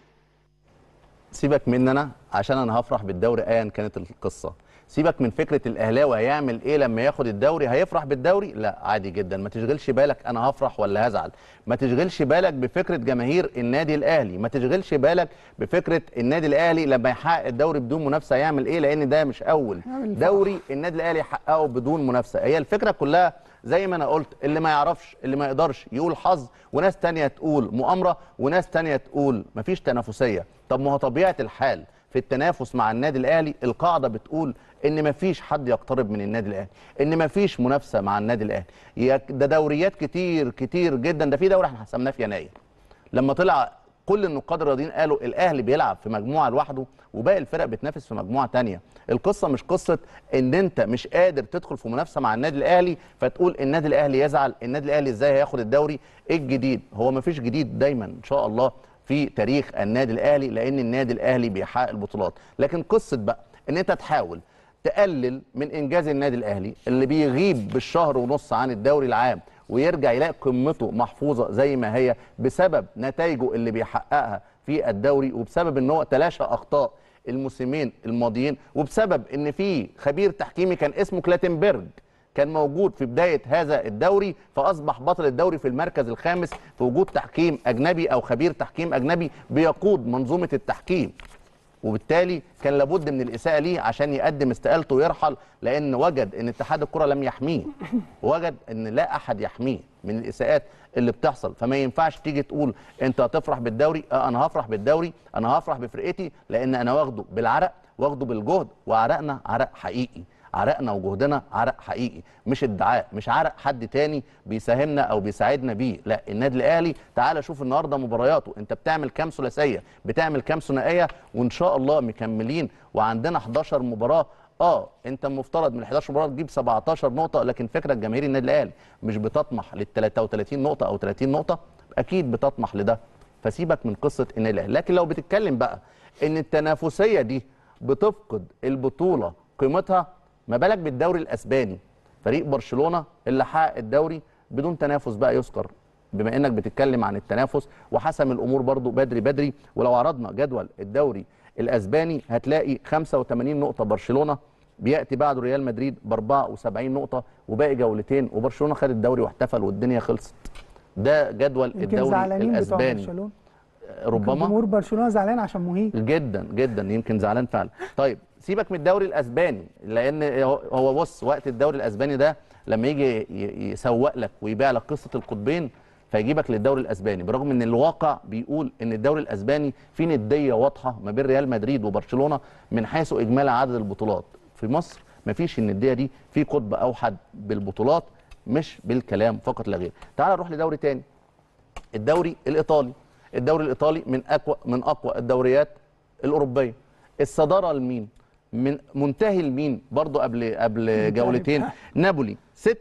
سيبك مني انا عشان انا هفرح بالدوري ايا كانت القصه سيبك من فكره الاهلاوي هيعمل ايه لما ياخد الدوري هيفرح بالدوري لا عادي جدا ما تشغلش بالك انا هفرح ولا هزعل ما تشغلش بالك بفكره جماهير النادي الاهلي ما تشغلش بالك بفكره النادي الاهلي لما يحقق الدوري بدون منافسه هيعمل ايه لان ده مش اول هيعمل فرح. دوري النادي الاهلي يحققه بدون منافسه هي الفكره كلها زي ما انا قلت اللي ما يعرفش اللي ما يقدرش يقول حظ وناس تانية تقول مؤامره وناس تانية تقول مفيش تنافسيه طب ما هو طبيعه الحال في التنافس مع النادي الاهلي القاعده بتقول ان مفيش حد يقترب من النادي الاهلي ان مفيش منافسه مع النادي الاهلي يا- ده دوريات كتير كتير جدا ده في دوري احنا حسمناه في يناير لما طلع كل النقاد الرياضيين قالوا الاهلي بيلعب في مجموعه لوحده وباقي الفرق بتنافس في مجموعه تانية القصه مش قصه ان انت مش قادر تدخل في منافسه مع النادي الاهلي فتقول النادي الاهلي يزعل النادي الاهلي ازاي هياخد الدوري ايه الجديد هو مفيش جديد دايما ان شاء الله في تاريخ النادي الاهلي لان النادي الاهلي بيحقق البطولات لكن قصه بقى ان انت تحاول تقلل من انجاز النادي الاهلي اللي بيغيب بالشهر ونص عن الدوري العام ويرجع يلاقي قمته محفوظه زي ما هي بسبب نتائجه اللي بيحققها في الدوري وبسبب ان هو تلاشى اخطاء الموسمين الماضيين وبسبب ان في خبير تحكيمي كان اسمه كلاتنبرج كان موجود في بدايه هذا الدوري فاصبح بطل الدوري في المركز الخامس في وجود تحكيم اجنبي او خبير تحكيم اجنبي بيقود منظومه التحكيم وبالتالي كان لابد من الاساءه ليه عشان يقدم استقالته ويرحل لان وجد ان اتحاد الكره لم يحميه وجد ان لا احد يحميه من الاساءات اللي بتحصل فما ينفعش تيجي تقول انت هتفرح بالدوري اه انا هفرح بالدوري انا هفرح بفرقتي لان انا واخده بالعرق واخده بالجهد وعرقنا عرق حقيقي عرقنا وجهدنا عرق حقيقي مش ادعاء مش عرق حد تاني بيساهمنا او بيساعدنا بيه لا النادي الاهلي تعال شوف النهارده مبارياته انت بتعمل كام ثلاثيه بتعمل كام ثنائيه وان شاء الله مكملين وعندنا 11 مباراه اه انت المفترض من ال 11 مباراه تجيب 17 نقطه لكن فكره جماهير النادي الاهلي مش بتطمح لل 33 نقطه او 30 نقطه اكيد بتطمح لده فسيبك من قصه النادي الاهلي لكن لو بتتكلم بقى ان التنافسيه دي بتفقد البطوله قيمتها ما بالك بالدوري الاسباني فريق برشلونه اللي حقق الدوري بدون تنافس بقى يذكر بما انك بتتكلم عن التنافس وحسم الامور برضو بدري بدري ولو عرضنا جدول الدوري الاسباني هتلاقي 85 نقطه برشلونه بياتي بعده ريال مدريد ب 74 نقطه وباقي جولتين وبرشلونه خد الدوري واحتفل والدنيا خلصت ده جدول يمكن الدوري زعلانين بتوع الاسباني برشلونه ربما جمهور برشلونه زعلان عشان مهيج جدا جدا يمكن زعلان فعلا طيب سيبك من الدوري الاسباني لان هو- هو بص وقت الدوري الاسباني ده لما يجي ي- يسوق لك ويبيع لك قصه القطبين فيجيبك للدوري الاسباني برغم ان الواقع بيقول ان الدوري الاسباني فيه نديه واضحه ما بين ريال مدريد وبرشلونه من حيث اجمالي عدد البطولات في مصر مفيش النديه دي في قطب اوحد بالبطولات مش بالكلام فقط لا غير تعال نروح لدوري تاني الدوري الايطالي الدوري الايطالي من اقوى من اقوى الدوريات الاوروبيه الصداره لمين من منتهي لمين برضه قبل قبل جولتين نابولي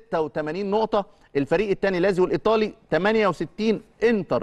86 نقطه الفريق الثاني لازيو الايطالي 68 انتر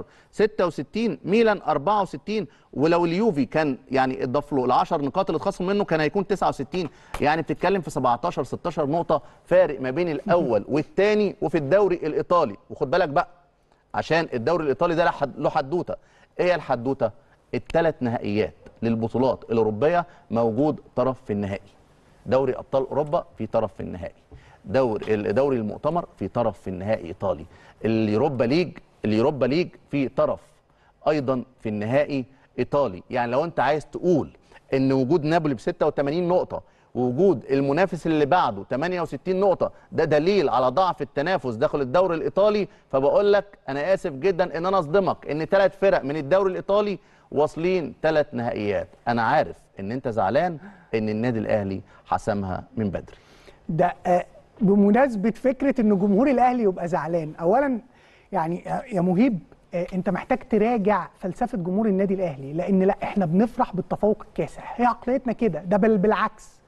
66 ميلان 64 ولو اليوفي كان يعني اضاف له ال 10 نقاط اللي اتخصم منه كان هيكون 69 يعني بتتكلم في 17 16 نقطه فارق ما بين الاول والثاني وفي الدوري الايطالي وخد بالك بقى عشان الدوري الايطالي ده له حد- له حدوته ايه هي الحدوته الثلاث نهائيات للبطولات الاوروبيه موجود طرف في النهائي دوري ابطال اوروبا في طرف في النهائي دوري الدوري المؤتمر في طرف في النهائي ايطالي اليوروبا ليج اليوروبا ليج في طرف ايضا في النهائي ايطالي يعني لو انت عايز تقول ان وجود نابولي ب 86 نقطه ووجود المنافس اللي بعده 68 نقطه ده دليل على ضعف التنافس داخل الدوري الايطالي فبقول لك انا اسف جدا ان انا اصدمك ان ثلاث فرق من الدوري الايطالي واصلين ثلاث نهائيات انا عارف ان انت زعلان ان النادي الاهلي حسمها من بدري ده آه، بمناسبه فكره ان جمهور الاهلي يبقى زعلان اولا يعني آه، يا مهيب آه، انت محتاج تراجع فلسفه جمهور النادي الاهلي لان لا احنا بنفرح بالتفوق الكاسح هي عقليتنا كده ده بل بالعكس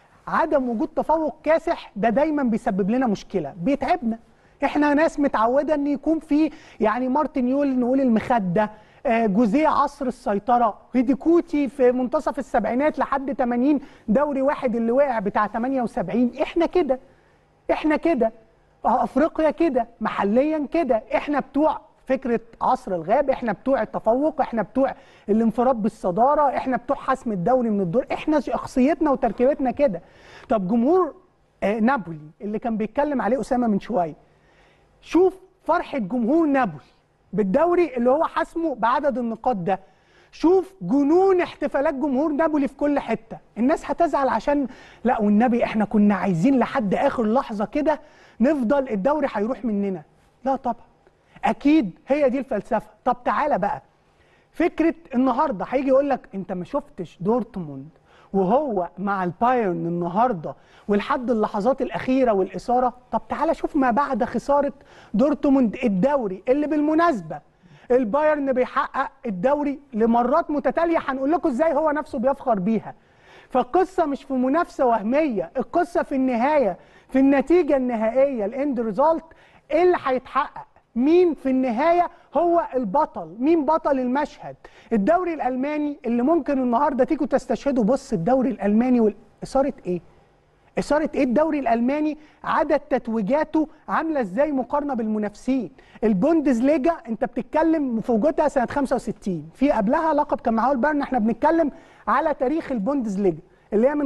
عدم وجود تفوق كاسح ده دايما بيسبب لنا مشكله بيتعبنا احنا ناس متعوده ان يكون في يعني مارتن يول نقول المخده آه، جوزيه عصر السيطره هيديكوتي في منتصف السبعينات لحد 80 دوري واحد اللي وقع بتاع 78 احنا كده احنا كده اه افريقيا كده محليا كده احنا بتوع فكره عصر الغاب احنا بتوع التفوق احنا بتوع الانفراد بالصداره احنا بتوع حسم الدوري من الدور احنا شخصيتنا وتركيبتنا كده طب جمهور آه نابولي اللي كان بيتكلم عليه اسامه من شويه شوف فرحه جمهور نابولي بالدوري اللي هو حسمه بعدد النقاط ده شوف جنون احتفالات جمهور نابولي في كل حته الناس هتزعل عشان لا والنبي احنا كنا عايزين لحد اخر لحظه كده نفضل الدوري هيروح مننا لا طبعا اكيد هي دي الفلسفه طب تعالى بقى فكره النهارده هيجي يقول لك انت ما شفتش دورتموند وهو مع البايرن النهارده ولحد اللحظات الاخيره والاثاره طب تعالى شوف ما بعد خساره دورتموند الدوري اللي بالمناسبه البايرن بيحقق الدوري لمرات متتاليه هنقول لكم ازاي هو نفسه بيفخر بيها فالقصه مش في منافسه وهميه القصه في النهايه في النتيجه النهائيه الاند ريزالت ايه اللي هيتحقق مين في النهايه هو البطل مين بطل المشهد الدوري الالماني اللي ممكن النهارده تيجوا تستشهدوا بص الدوري الالماني واثاره ايه إثارة إيه الدوري الألماني عدد تتويجاته عاملة إزاي مقارنة بالمنافسين البوندسليجا أنت بتتكلم في وجودها سنة 65 في قبلها لقب كان معاه البايرن احنا بنتكلم على تاريخ البوندسليجا اللي هي من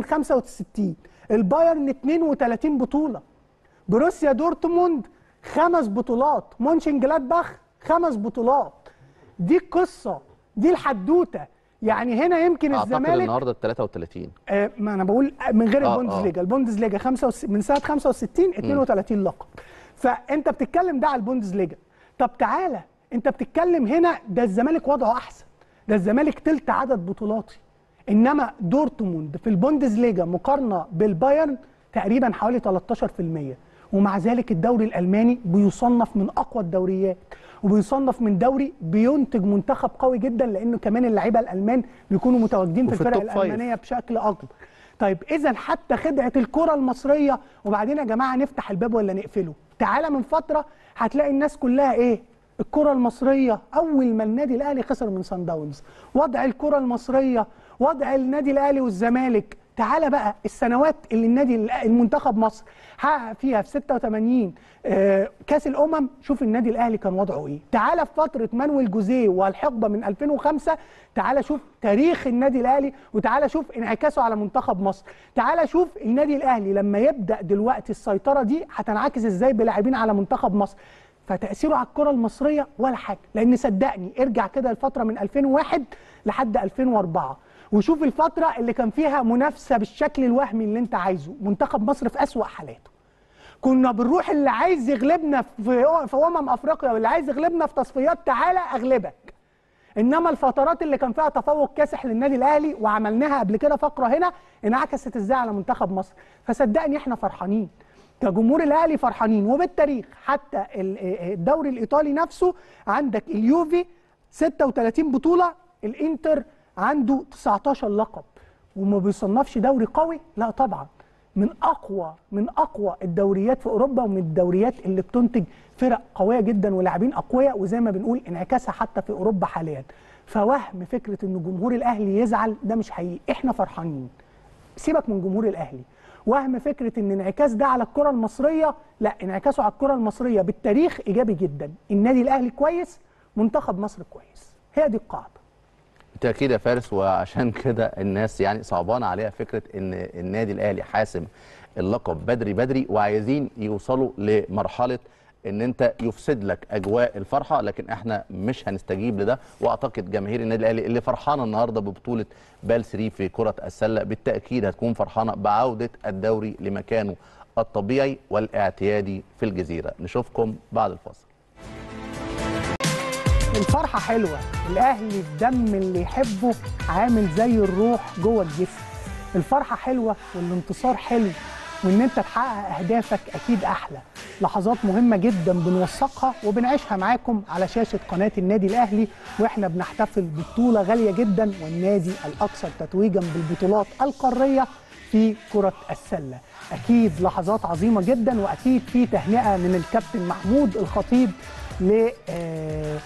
65 البايرن 32 بطولة بروسيا دورتموند خمس بطولات مونشن جلادباخ خمس بطولات دي القصة دي الحدوتة يعني هنا يمكن اعتقد الزمالك النهارده 33 آه، ما انا بقول من غير آه، البوندسليجا البوندسليجا 65 من سنه 65 32 لقب فانت بتتكلم ده على البوندسليجا طب تعالى انت بتتكلم هنا ده الزمالك وضعه احسن ده الزمالك تلت عدد بطولاتي انما دورتموند في البوندسليجا مقارنه بالبايرن تقريبا حوالي 13% ومع ذلك الدوري الالماني بيصنف من اقوى الدوريات وبيصنف من دوري بينتج منتخب قوي جدا لانه كمان اللعيبه الالمان بيكونوا متواجدين في وفي الفرق التوب فايف. الالمانيه بشكل اكبر طيب اذا حتى خدعه الكره المصريه وبعدين يا جماعه نفتح الباب ولا نقفله تعالى من فتره هتلاقي الناس كلها ايه الكره المصريه اول ما النادي الاهلي خسر من سان داونز وضع الكره المصريه وضع النادي الاهلي والزمالك تعالى بقى السنوات اللي النادي الأ- المنتخب مصر حقق فيها في 86 آه، كاس الامم شوف النادي الاهلي كان وضعه ايه تعالى في فتره مانويل جوزيه والحقبه من 2005 تعالى شوف تاريخ النادي الاهلي وتعالى شوف انعكاسه على منتخب مصر تعالى شوف النادي الاهلي لما يبدا دلوقتي السيطره دي هتنعكس ازاي بلاعبين على منتخب مصر فتاثيره على الكره المصريه ولا حاجه لان صدقني ارجع كده الفتره من 2001 لحد 2004 وشوف الفتره اللي كان فيها منافسه بالشكل الوهمي اللي انت عايزه منتخب مصر في اسوا حالاته كنا بنروح اللي عايز يغلبنا في في امم افريقيا واللي عايز يغلبنا في تصفيات تعالى اغلبك انما الفترات اللي كان فيها تفوق كاسح للنادي الاهلي وعملناها قبل كده فقره هنا انعكست ازاي على منتخب مصر فصدقني احنا فرحانين كجمهور الاهلي فرحانين وبالتاريخ حتى ال- الدوري الايطالي نفسه عندك اليوفي 36 بطوله الانتر عنده 19 لقب وما بيصنفش دوري قوي لا طبعا من اقوى من اقوى الدوريات في اوروبا ومن الدوريات اللي بتنتج فرق قويه جدا ولاعبين اقوياء وزي ما بنقول انعكاسها حتى في اوروبا حاليا فوهم فكره ان جمهور الاهلي يزعل ده مش حقيقي احنا فرحانين سيبك من جمهور الاهلي وهم فكره ان انعكاس ده على الكره المصريه لا انعكاسه على الكره المصريه بالتاريخ ايجابي جدا النادي الاهلي كويس منتخب مصر كويس هي دي القاعده بالتاكيد يا فارس وعشان كده الناس يعني صعبان عليها فكره ان النادي الاهلي حاسم اللقب بدري بدري وعايزين يوصلوا لمرحله ان انت يفسد لك اجواء الفرحه لكن احنا مش هنستجيب لده واعتقد جماهير النادي الاهلي اللي فرحانه النهارده ببطوله بال 3 في كره السله بالتاكيد هتكون فرحانه بعوده الدوري لمكانه الطبيعي والاعتيادي في الجزيره نشوفكم بعد الفاصل الفرحة حلوة الأهلي في دم اللي يحبه عامل زي الروح جوه الجسم الفرحة حلوة والانتصار حلو وإن أنت تحقق أهدافك أكيد أحلى لحظات مهمة جدا بنوثقها وبنعيشها معاكم على شاشة قناة النادي الأهلي وإحنا بنحتفل ببطولة غالية جدا والنادي الأكثر تتويجا بالبطولات القارية في كرة السلة أكيد لحظات عظيمة جدا وأكيد في تهنئة من الكابتن محمود الخطيب ل آه،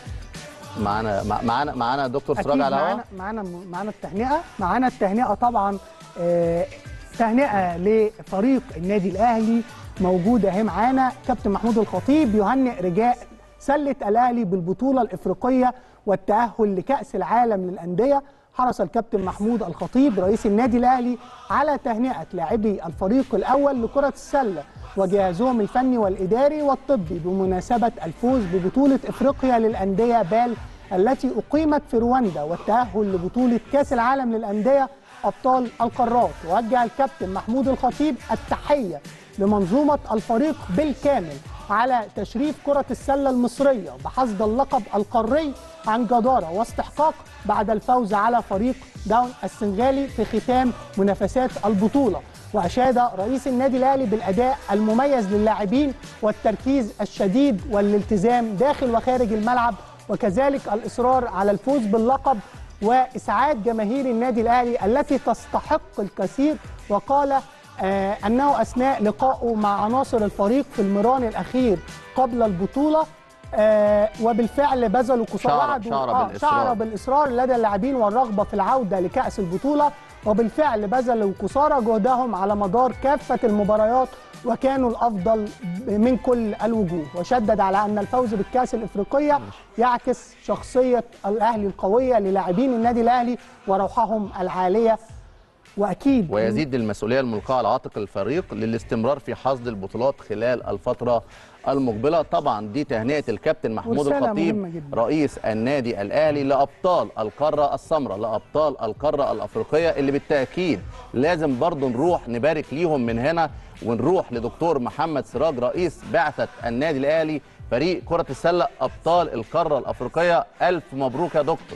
معانا مع- معانا معانا دكتور اكيد سراج على الهواء معانا معانا معانا التهنئه معانا التهنئه طبعا آه، تهنئه لفريق النادي الاهلي موجوده اهي معانا كابتن محمود الخطيب يهنئ رجاء سله الاهلي بالبطوله الافريقيه والتاهل لكاس العالم للانديه حرص الكابتن محمود الخطيب رئيس النادي الاهلي على تهنئه لاعبي الفريق الاول لكره السله وجهازهم الفني والاداري والطبي بمناسبه الفوز ببطوله افريقيا للانديه بال التي أقيمت في رواندا والتأهل لبطولة كأس العالم للأندية أبطال القارات وجه الكابتن محمود الخطيب التحية لمنظومة الفريق بالكامل على تشريف كرة السلة المصرية بحصد اللقب القاري عن جدارة واستحقاق بعد الفوز على فريق داون السنغالي في ختام منافسات البطولة وأشاد رئيس النادي الأهلي بالأداء المميز للاعبين والتركيز الشديد والالتزام داخل وخارج الملعب وكذلك الإصرار على الفوز باللقب وإسعاد جماهير النادي الأهلي التي تستحق الكثير وقال آه أنه أثناء لقائه مع عناصر الفريق في المران الأخير قبل البطولة آه وبالفعل بذلوا قصارى شعر- وعدوا- شعر آه، بالإصرار. شعر بالإصرار لدى اللاعبين والرغبة في العودة لكأس البطولة وبالفعل بذلوا قصارى جهدهم على مدار كافة المباريات وكانوا الأفضل من كل الوجوه وشدد على أن الفوز بالكأس الإفريقية يعكس شخصية الأهلي القوية للاعبين النادي الأهلي وروحهم العالية وأكيد ويزيد المسؤوليه الملقاه على عاتق الفريق للاستمرار في حصد البطولات خلال الفتره المقبله طبعا دي تهنئه الكابتن محمود ورسالة مهمة الخطيب جدا. رئيس النادي الاهلي لابطال القاره السمراء لابطال القاره الافريقيه اللي بالتاكيد لازم برضو نروح نبارك ليهم من هنا ونروح لدكتور محمد سراج رئيس بعثه النادي الاهلي فريق كره السله ابطال القاره الافريقيه الف مبروك يا دكتور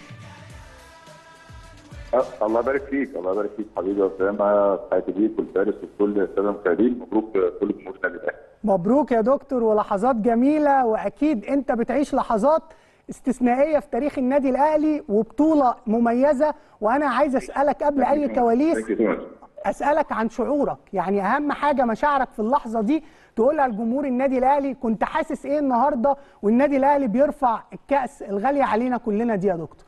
أه، الله يبارك فيك الله يبارك فيك حبيبي يا اسامه تحياتي ليك والفارس وكل الساده المشاهدين مبروك كل جمهور النادي الاهلي مبروك يا دكتور ولحظات جميلة وأكيد أنت بتعيش لحظات استثنائية في تاريخ النادي الأهلي وبطولة مميزة وأنا عايز أسألك قبل أي كواليس Thank you so much. اسالك عن شعورك يعني اهم حاجه مشاعرك في اللحظه دي تقولها لجمهور النادي الاهلي كنت حاسس ايه النهارده والنادي الاهلي بيرفع الكاس الغاليه علينا كلنا دي يا دكتور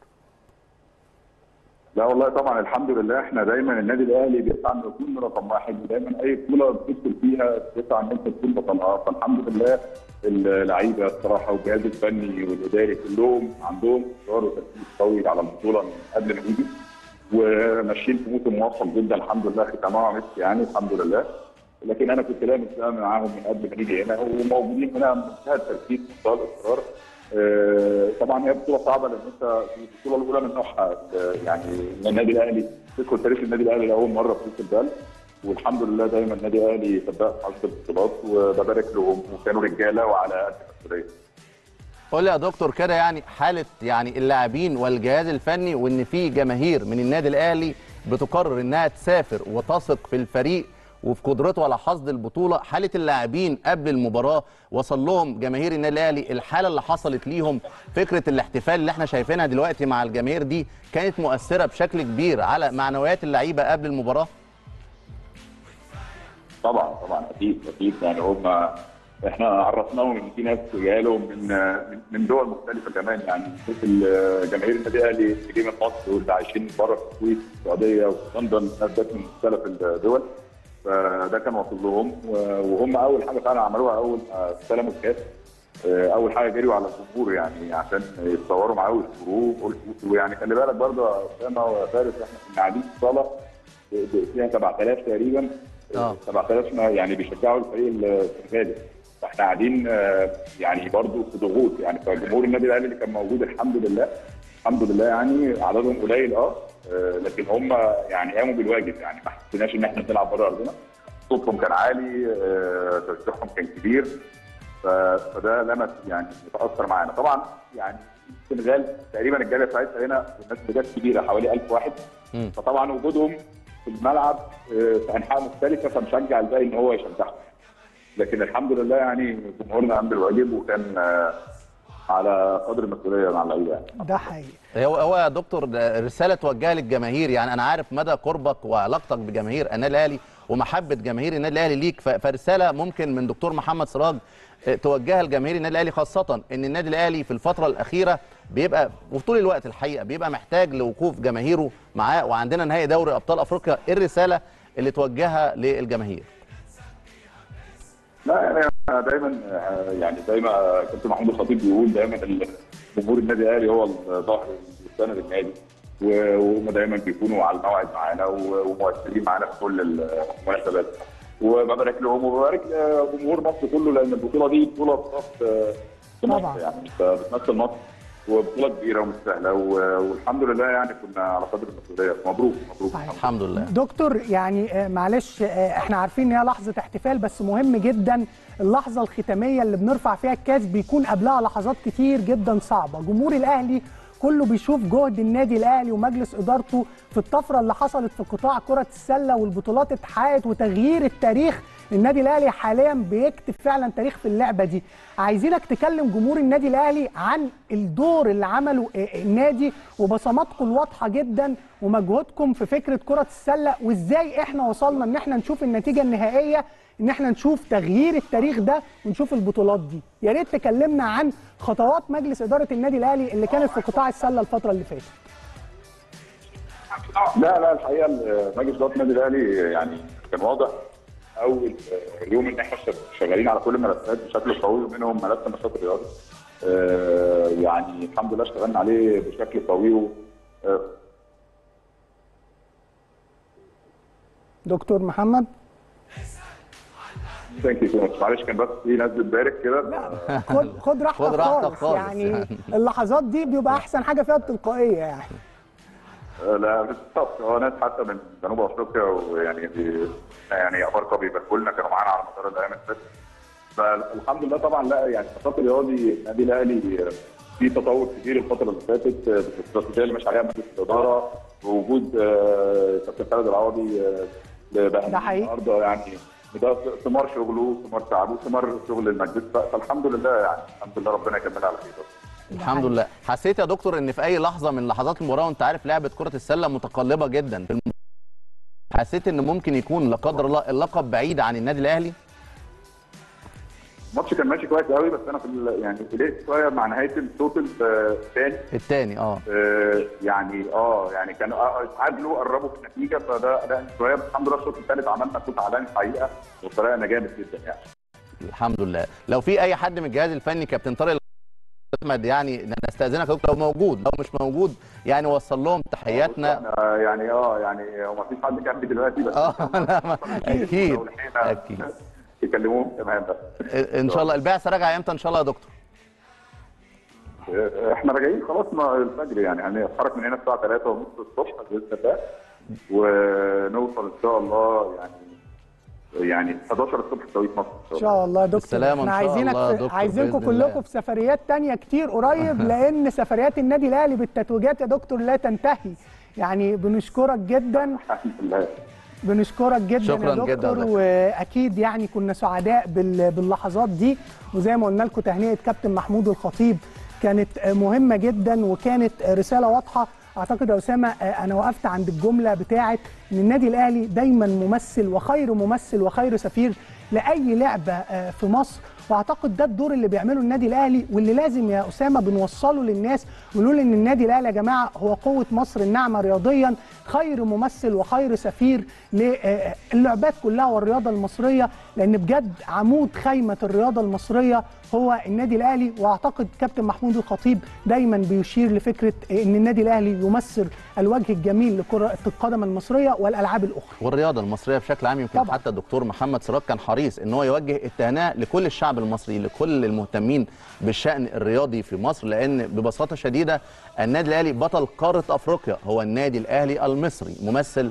لا والله طبعا الحمد لله احنا دايما النادي الاهلي بيسعى انه يكون رقم واحد ودايما اي بطوله بتدخل فيها بتسعى ان انت تكون بطلها فالحمد لله اللعيبه الصراحه والجهاز الفني والاداري كلهم عندهم اصرار وتركيز قوي على البطوله من قبل ما نيجي وماشيين في موسم موفق جدا الحمد لله ختامها مسك يعني الحمد لله لكن انا كنت لامس بقى معاهم من قبل ما نيجي هنا وموجودين هنا منتهى التركيز منتهى الاصرار آه، طبعا هي بطوله صعبه لان انت في البطوله الاولى من نوعها آه، يعني النادي الاهلي تدخل تاريخ النادي الاهلي لاول مره في كاس البال والحمد لله دايما النادي الاهلي سباق في عشر البطولات وببارك لهم وكانوا رجاله وعلى قد المسؤوليه قول لي يا دكتور كده يعني حاله يعني اللاعبين والجهاز الفني وان في جماهير من النادي الاهلي بتقرر انها تسافر وتثق في الفريق وفي قدرته على حصد البطوله حاله اللاعبين قبل المباراه وصل لهم جماهير النادي الاهلي الحاله اللي حصلت ليهم فكره الاحتفال اللي احنا شايفينها دلوقتي مع الجماهير دي كانت مؤثره بشكل كبير على معنويات اللعيبه قبل المباراه طبعا طبعا اكيد اكيد يعني هم احنا عرفناهم ان في ناس جايلهم من من- من دول مختلفه كمان يعني مثل جماهير النادي الاهلي اللي جاي من مصر واللي عايشين بره في الكويت السعوديه وفي لندن ناس جت من مختلف الدول فده كان واصل لهم و- وهم اول حاجه فعلا عملوها اول ما استلموا الكاس آه، اول حاجه جريوا على الجمهور يعني عشان يتصوروا معاه ويشكروه قلت- ويعني خلي بالك برضه يا اسامه ويا فارس احنا كنا قاعدين في الصاله ب- ب- فيها 7000 تقريبا آه. 7000 ما- يعني بيشجعوا الفريق السنغالي فاحنا قاعدين آه، يعني برضه في ضغوط يعني فجمهور النادي الاهلي اللي كان موجود الحمد لله الحمد لله يعني عددهم قليل اه آه، لكن هم يعني قاموا بالواجب يعني ما حسيناش ان احنا بنلعب بره ارضنا صوتهم كان عالي آه، تشجيعهم كان كبير ف- فده لمس يعني متاثر معانا طبعا يعني السنغال تقريبا الجاليه بتاعتها هنا والناس اللي جت كبيره حوالي 1000 واحد مم. فطبعا وجودهم في الملعب آه، في انحاء مختلفه فمشجع الباقي ان هو يشجعهم لكن الحمد لله يعني جمهورنا قام بالواجب وكان آه، على قدر المسؤوليه مع اللعيبه يعني. ده حقيقي هو هو يا دكتور ده رساله توجهها للجماهير يعني انا عارف مدى قربك وعلاقتك بجماهير النادي الاهلي ومحبه جماهير النادي الاهلي ليك ف- فرساله ممكن من دكتور محمد سراج آه، توجهها لجماهير النادي الاهلي خاصه ان النادي الاهلي في الفتره الاخيره بيبقى وفي طول الوقت الحقيقه بيبقى محتاج لوقوف جماهيره معاه وعندنا نهائي دوري ابطال افريقيا ايه الرساله اللي توجهها للجماهير لا يعني أنا دايما آه، يعني دايما كابتن محمود الخطيب بيقول دايما جمهور النادي الاهلي هو الظهر والسند النادي و- وهم دايما بيكونوا على الموعد معانا و- ومؤثرين معانا في كل المناسبات وببارك لهم وببارك لجمهور مصر كله لان البطوله دي بطوله بتخص آه، في طبعاً. مصر يعني بتمثل مصر وبطوله كبيره ومش سهله و- والحمد لله يعني كنا على قدر المسؤوليه مبروك مبروك صحيح. الحمد لله دكتور يعني آه، معلش آه، احنا عارفين ان هي لحظه احتفال بس مهم جدا اللحظه الختاميه اللي بنرفع فيها الكاس بيكون قبلها لحظات كتير جدا صعبه جمهور الاهلي كله بيشوف جهد النادي الاهلي ومجلس ادارته في الطفره اللي حصلت في قطاع كره السله والبطولات اتحققت وتغيير التاريخ النادي الاهلي حاليا بيكتب فعلا تاريخ في اللعبه دي عايزينك تكلم جمهور النادي الاهلي عن الدور اللي عمله آه، النادي وبصماتكم الواضحه جدا ومجهودكم في فكره كره السله وازاي احنا وصلنا ان احنا نشوف النتيجه النهائيه ان احنا نشوف تغيير التاريخ ده ونشوف البطولات دي يا ريت تكلمنا عن خطوات مجلس اداره النادي الاهلي اللي كانت في قطاع السله الفتره اللي فاتت لا لا الحقيقه مجلس اداره النادي الاهلي يعني كان واضح اول يوم ان احنا شغالين على كل الملفات بشكل قوي ومنهم ملف النشاط الرياضي. آه، يعني الحمد لله اشتغلنا عليه بشكل قوي و- آه، دكتور محمد ثانك يو سو ماتش معلش كان بس في ناس بتبارك كده خد خد راحتك خد راحتك خالص, خالص. يعني اللحظات دي بيبقى احسن حاجه فيها التلقائيه يعني آه، لا بالظبط هو ناس حتى من جنوب افريقيا ويعني بي- يعني افارقه بيباركوا لنا كانوا معانا على مدار الايام اللي فاتت فالحمد لله طبعا لا يعني النشاط الرياضي النادي الاهلي آه، في تطور كبير الفتره اللي فاتت آه، بالاستراتيجيه اللي ماشي عليها مجلس الاداره ووجود آه، كابتن خالد العوضي آه، بقى ده حقيقي. النهارده يعني ده ثمار شغله ثمار تعبه ثمار شغل المجلس فالحمد لله يعني الحمد لله ربنا يكملها على خير الحمد لله حسيت يا دكتور ان في اي لحظه من لحظات المباراه وانت عارف لعبه كره السله متقلبه جدا في الم- حسيت ان ممكن يكون لا قدر الله اللقب بعيد عن النادي الاهلي الماتش كان ماشي كويس قوي بس انا في ال- يعني قلقت شويه مع نهايه التوتال الثاني الثاني اه آه، يعني اه يعني كانوا آه، اتعادلوا قربوا في النتيجه فده قلقني شويه بس الحمد لله الشوط الثالث عملنا شوط عالمي الحقيقه وفرقنا جامد جدا يعني الحمد لله لو في اي حد من الجهاز الفني كابتن طارق احمد يعني نستاذنك يا دكتور لو موجود لو مش موجود يعني وصل لهم تحياتنا آه، يعني اه يعني هو ما فيش حد جنبي دلوقتي بس اه لا ما- اكيد لو لحقنا اكيد يكلموهم تمام بس ان شاء الله البعثه راجعه امتى ان شاء الله يا دكتور آه، احنا راجعين خلاص ما الفجر يعني هنتحرك من هنا الساعه 3 ونص الصبح باذن الله ونوصل ان شاء الله يعني يعني 11 الصبح توقيت مصر ان شاء الله يا دكتور بالسلامة إن احنا شاء عايزينك الله يا في- دكتور عايزينكم بإذن الله. كلكم في سفريات تانية كتير قريب لان سفريات النادي الاهلي بالتتويجات يا دكتور لا تنتهي يعني بنشكرك جدا الحمد لله بنشكرك جدا شكراً يا جداً يا دكتور دكتور. واكيد يعني كنا سعداء بال- باللحظات دي وزي ما قلنا لكم تهنئه كابتن محمود الخطيب كانت مهمه جدا وكانت رساله واضحه اعتقد يا اسامه انا وقفت عند الجمله بتاعه ان النادي الاهلي دايما ممثل وخير ممثل وخير سفير لاي لعبه في مصر واعتقد ده الدور اللي بيعمله النادي الاهلي واللي لازم يا اسامه بنوصله للناس ونقول ان النادي الاهلي يا جماعه هو قوه مصر الناعمه رياضيا خير ممثل وخير سفير للعبات كلها والرياضه المصريه لان بجد عمود خيمه الرياضه المصريه هو النادي الاهلي واعتقد كابتن محمود الخطيب دايما بيشير لفكره ان النادي الاهلي يمثل الوجه الجميل لكره القدم المصريه والالعاب الاخرى والرياضه المصريه بشكل عام يمكن طبعاً. حتى الدكتور محمد سراج كان حريص ان هو يوجه التهنئه لكل الشعب المصري لكل المهتمين بالشان الرياضي في مصر لان ببساطه شديده النادي الاهلي بطل قاره افريقيا هو النادي الاهلي المصري ممثل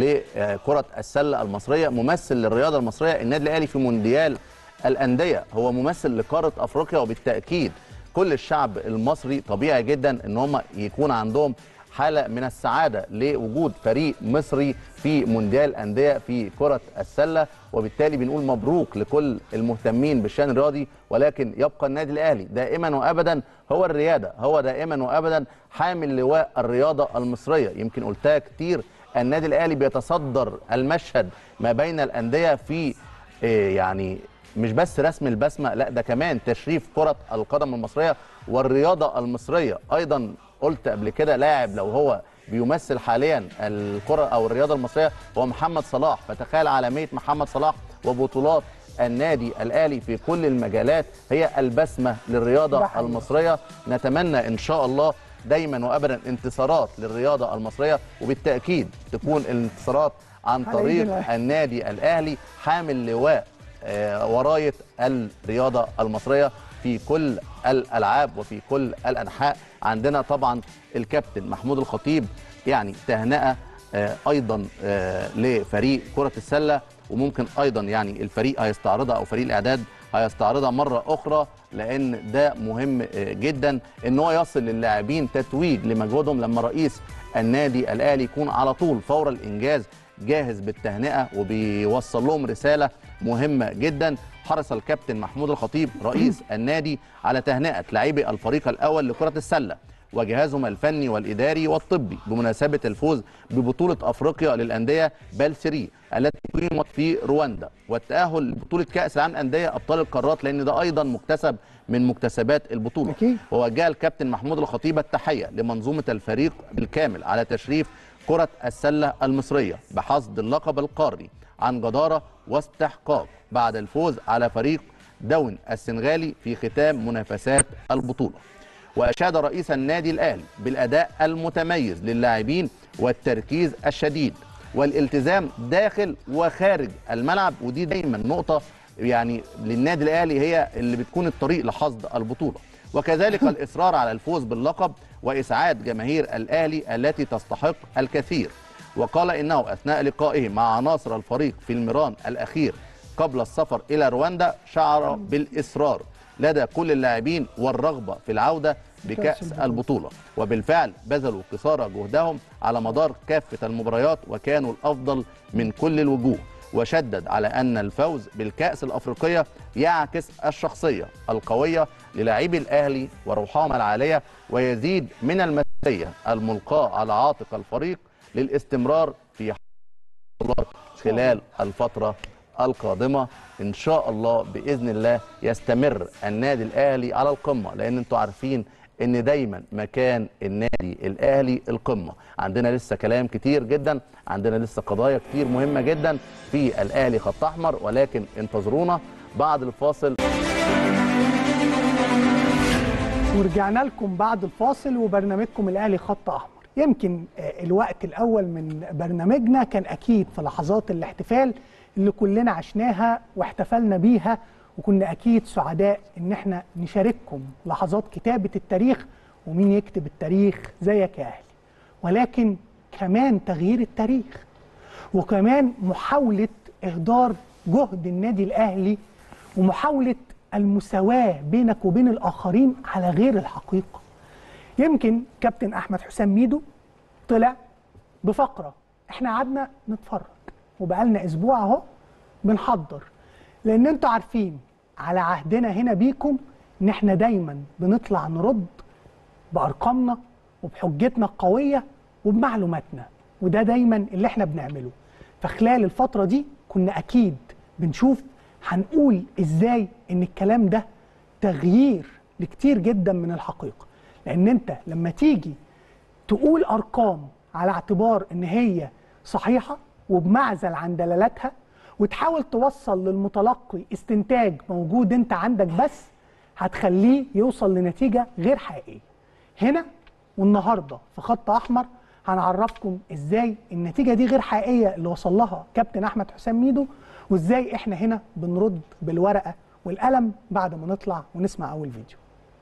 لكره السله المصريه ممثل للرياضه المصريه النادي الاهلي في مونديال الانديه هو ممثل لقاره افريقيا وبالتاكيد كل الشعب المصري طبيعي جدا ان هم يكون عندهم حاله من السعاده لوجود فريق مصري في مونديال انديه في كره السله وبالتالي بنقول مبروك لكل المهتمين بالشان الرياضي ولكن يبقى النادي الاهلي دائما وابدا هو الرياده هو دائما وابدا حامل لواء الرياضه المصريه يمكن قلتها كتير النادي الاهلي بيتصدر المشهد ما بين الانديه في إيه يعني مش بس رسم البسمه لا ده كمان تشريف كره القدم المصريه والرياضه المصريه ايضا قلت قبل كده لاعب لو هو بيمثل حاليا الكره او الرياضه المصريه هو محمد صلاح فتخيل عالميه محمد صلاح وبطولات النادي الاهلي في كل المجالات هي البسمه ده للرياضه حقيقي. المصريه نتمنى ان شاء الله دايما وابدا انتصارات للرياضه المصريه وبالتاكيد تكون الانتصارات عن على إيد طريق الأهلي. النادي الاهلي حامل لواء آه، ورايه الرياضه المصريه في كل الالعاب وفي كل الانحاء عندنا طبعا الكابتن محمود الخطيب يعني تهنئه آه، ايضا آه، لفريق كره السله وممكن ايضا يعني الفريق هيستعرضها او فريق الاعداد هيستعرضها مره اخرى لان ده مهم آه، جدا ان هو يصل للاعبين تتويج لمجهودهم لما رئيس النادي الاهلي يكون على طول فور الانجاز جاهز بالتهنئه وبيوصل لهم رساله مهمه جدا حرص الكابتن محمود الخطيب رئيس النادي على تهنئه لاعبي الفريق الاول لكره السله وجهازهم الفني والاداري والطبي بمناسبه الفوز ببطوله افريقيا للانديه بال 3 التي قيمت في رواندا والتاهل لبطوله كاس العالم للانديه ابطال القارات لان ده ايضا مكتسب من مكتسبات البطوله أكيد. ووجه الكابتن محمود الخطيب التحيه لمنظومه الفريق بالكامل على تشريف كره السله المصريه بحصد اللقب القاري عن جداره واستحقاق بعد الفوز على فريق داون السنغالي في ختام منافسات البطوله واشاد رئيس النادي الاهلي بالاداء المتميز للاعبين والتركيز الشديد والالتزام داخل وخارج الملعب ودي دايما نقطه يعني للنادي الاهلي هي اللي بتكون الطريق لحصد البطوله وكذلك الاصرار على الفوز باللقب واسعاد جماهير الاهلي التي تستحق الكثير وقال انه اثناء لقائه مع عناصر الفريق في المران الاخير قبل السفر الى رواندا شعر بالاصرار لدى كل اللاعبين والرغبه في العوده بكاس البطوله وبالفعل بذلوا قصارى جهدهم على مدار كافه المباريات وكانوا الافضل من كل الوجوه وشدد على ان الفوز بالكاس الافريقيه يعكس الشخصيه القويه للاعبي الاهلي وروحهم العاليه ويزيد من المسؤوليه الملقاه على عاتق الفريق للاستمرار في الله خلال الفتره القادمه ان شاء الله باذن الله يستمر النادي الاهلي على القمه لان انتوا عارفين ان دايما مكان النادي الاهلي القمه عندنا لسه كلام كتير جدا عندنا لسه قضايا كتير مهمه جدا في الاهلي خط احمر ولكن انتظرونا بعد الفاصل ورجعنا لكم بعد الفاصل وبرنامجكم الاهلي خط احمر يمكن آه، الوقت الاول من برنامجنا كان اكيد في لحظات الاحتفال اللي كلنا عشناها واحتفلنا بيها وكنا اكيد سعداء ان احنا نشارككم لحظات كتابه التاريخ ومين يكتب التاريخ زيك يا اهلي ولكن كمان تغيير التاريخ وكمان محاوله اهدار جهد النادي الاهلي ومحاوله المساواه بينك وبين الاخرين على غير الحقيقه يمكن كابتن احمد حسام ميدو طلع بفقره احنا قعدنا نتفرج وبقالنا اسبوع اهو بنحضر لان انتوا عارفين على عهدنا هنا بيكم ان احنا دايما بنطلع نرد بارقامنا وبحجتنا القويه وبمعلوماتنا وده دايما اللي احنا بنعمله فخلال الفتره دي كنا اكيد بنشوف هنقول ازاي ان الكلام ده تغيير لكتير جدا من الحقيقه لان انت لما تيجي تقول ارقام على اعتبار ان هي صحيحه وبمعزل عن دلالاتها وتحاول توصل للمتلقي استنتاج موجود انت عندك بس هتخليه يوصل لنتيجه غير حقيقيه. هنا والنهارده في خط احمر هنعرفكم ازاي النتيجه دي غير حقيقيه اللي وصل لها كابتن احمد حسام ميدو وازاي احنا هنا بنرد بالورقه والقلم بعد ما نطلع ونسمع اول فيديو.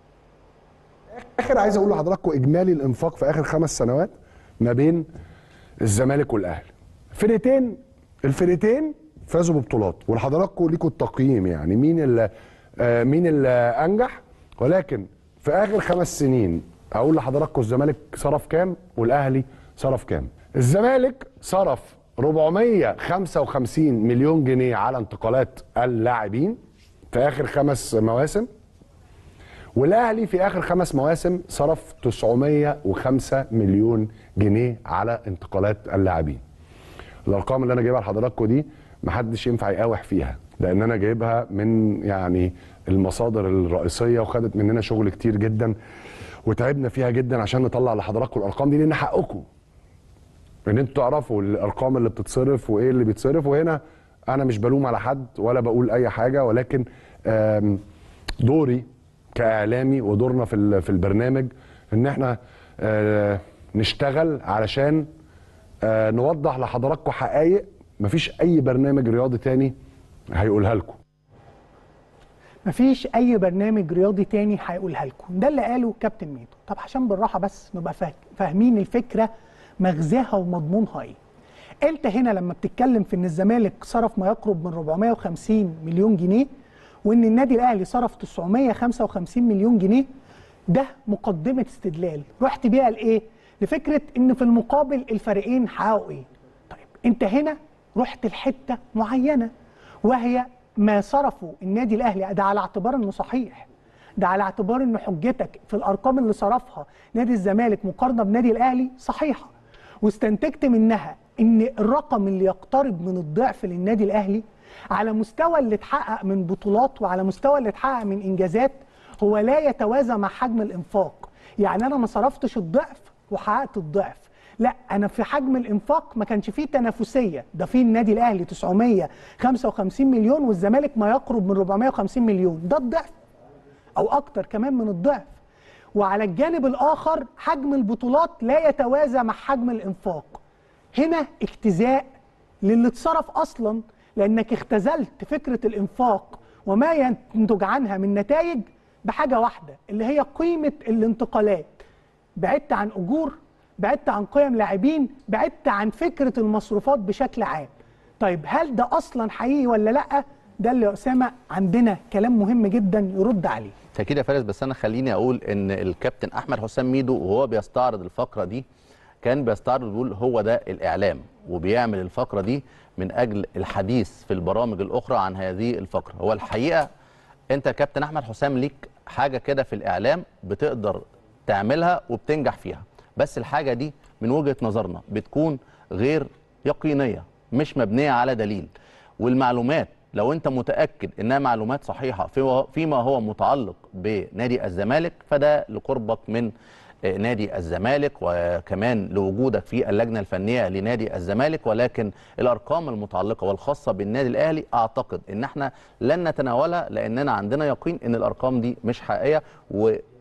اخر عايز اقول لحضراتكم اجمالي الانفاق في اخر خمس سنوات ما بين الزمالك والاهلي فرقتين الفرقتين فازوا ببطولات ولحضراتكم ليكوا التقييم يعني مين اللي آه مين اللي انجح ولكن في اخر خمس سنين اقول لحضراتكم الزمالك صرف كام والاهلي صرف كام الزمالك صرف 455 مليون جنيه على انتقالات اللاعبين في اخر خمس مواسم والاهلي في اخر خمس مواسم صرف 905 مليون جنيه على انتقالات اللاعبين الارقام اللي انا جايبها لحضراتكم دي محدش ينفع يقاوح فيها لان انا جايبها من يعني المصادر الرئيسيه وخدت مننا شغل كتير جدا وتعبنا فيها جدا عشان نطلع لحضراتكم الارقام دي لان حقكم ان انتوا تعرفوا الارقام اللي بتتصرف وايه اللي بيتصرف وهنا انا مش بلوم على حد ولا بقول اي حاجه ولكن آم، دوري كاعلامي ودورنا في ال- في البرنامج ان احنا آه، نشتغل علشان آه، نوضح لحضراتكم حقائق مفيش اي برنامج رياضي تاني هيقولها لكم مفيش اي برنامج رياضي تاني هيقولها لكم ده اللي قاله كابتن ميدو طب عشان بالراحه بس نبقى فا- فاهمين الفكره مغزاها ومضمونها ايه انت هنا لما بتتكلم في ان الزمالك صرف ما يقرب من 450 مليون جنيه وان النادي الاهلي صرف 955 مليون جنيه ده مقدمه استدلال رحت بيها لايه لفكره ان في المقابل الفريقين حققوا ايه طيب انت هنا رحت لحته معينه وهي ما صرفه النادي الاهلي ده على اعتبار انه صحيح ده على اعتبار ان حجتك في الارقام اللي صرفها نادي الزمالك مقارنه بنادي الاهلي صحيحه واستنتجت منها ان الرقم اللي يقترب من الضعف للنادي الاهلي على مستوى اللي اتحقق من بطولات وعلى مستوى اللي اتحقق من انجازات هو لا يتوازى مع حجم الانفاق يعني انا ما صرفتش الضعف وحققت الضعف لا انا في حجم الانفاق ما كانش فيه تنافسيه ده في النادي الاهلي 955 مليون والزمالك ما يقرب من 450 مليون ده الضعف او اكتر كمان من الضعف وعلى الجانب الاخر حجم البطولات لا يتوازى مع حجم الانفاق هنا اجتزاء للي اتصرف اصلا لانك اختزلت فكره الانفاق وما ينتج عنها من نتائج بحاجه واحده اللي هي قيمه الانتقالات بعدت عن اجور بعدت عن قيم لاعبين بعدت عن فكره المصروفات بشكل عام طيب هل ده اصلا حقيقي ولا لا ده اللي يا اسامه عندنا كلام مهم جدا يرد عليه اكيد يا فارس بس انا خليني اقول ان الكابتن احمد حسام ميدو وهو بيستعرض الفقره دي كان بيستعرض بيقول هو ده الاعلام وبيعمل الفقره دي من اجل الحديث في البرامج الاخرى عن هذه الفقره هو الحقيقه انت يا كابتن احمد حسام ليك حاجه كده في الاعلام بتقدر تعملها وبتنجح فيها بس الحاجه دي من وجهه نظرنا بتكون غير يقينيه مش مبنيه على دليل والمعلومات لو انت متاكد انها معلومات صحيحه في- فيما هو متعلق بنادي الزمالك فده لقربك من آه، نادي الزمالك وكمان لوجودك في اللجنه الفنيه لنادي الزمالك ولكن الارقام المتعلقه والخاصه بالنادي الاهلي اعتقد ان احنا لن نتناولها لاننا عندنا يقين ان الارقام دي مش حقيقيه و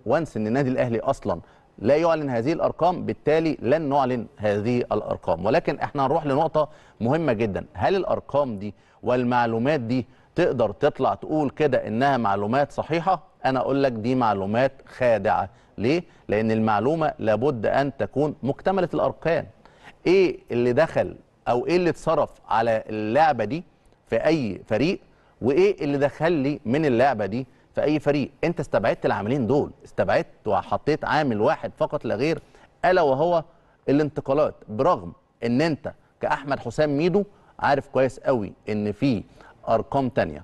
وانس ان النادي الاهلي اصلا لا يعلن هذه الارقام بالتالي لن نعلن هذه الارقام ولكن احنا هنروح لنقطه مهمه جدا هل الارقام دي والمعلومات دي تقدر تطلع تقول كده انها معلومات صحيحه انا اقول لك دي معلومات خادعه ليه لان المعلومه لابد ان تكون مكتمله الاركان ايه اللي دخل او ايه اللي اتصرف على اللعبه دي في اي فريق وايه اللي دخل لي من اللعبه دي في اي فريق انت استبعدت العاملين دول استبعدت وحطيت عامل واحد فقط لا غير الا وهو الانتقالات برغم ان انت كاحمد حسام ميدو عارف كويس قوي ان في ارقام تانية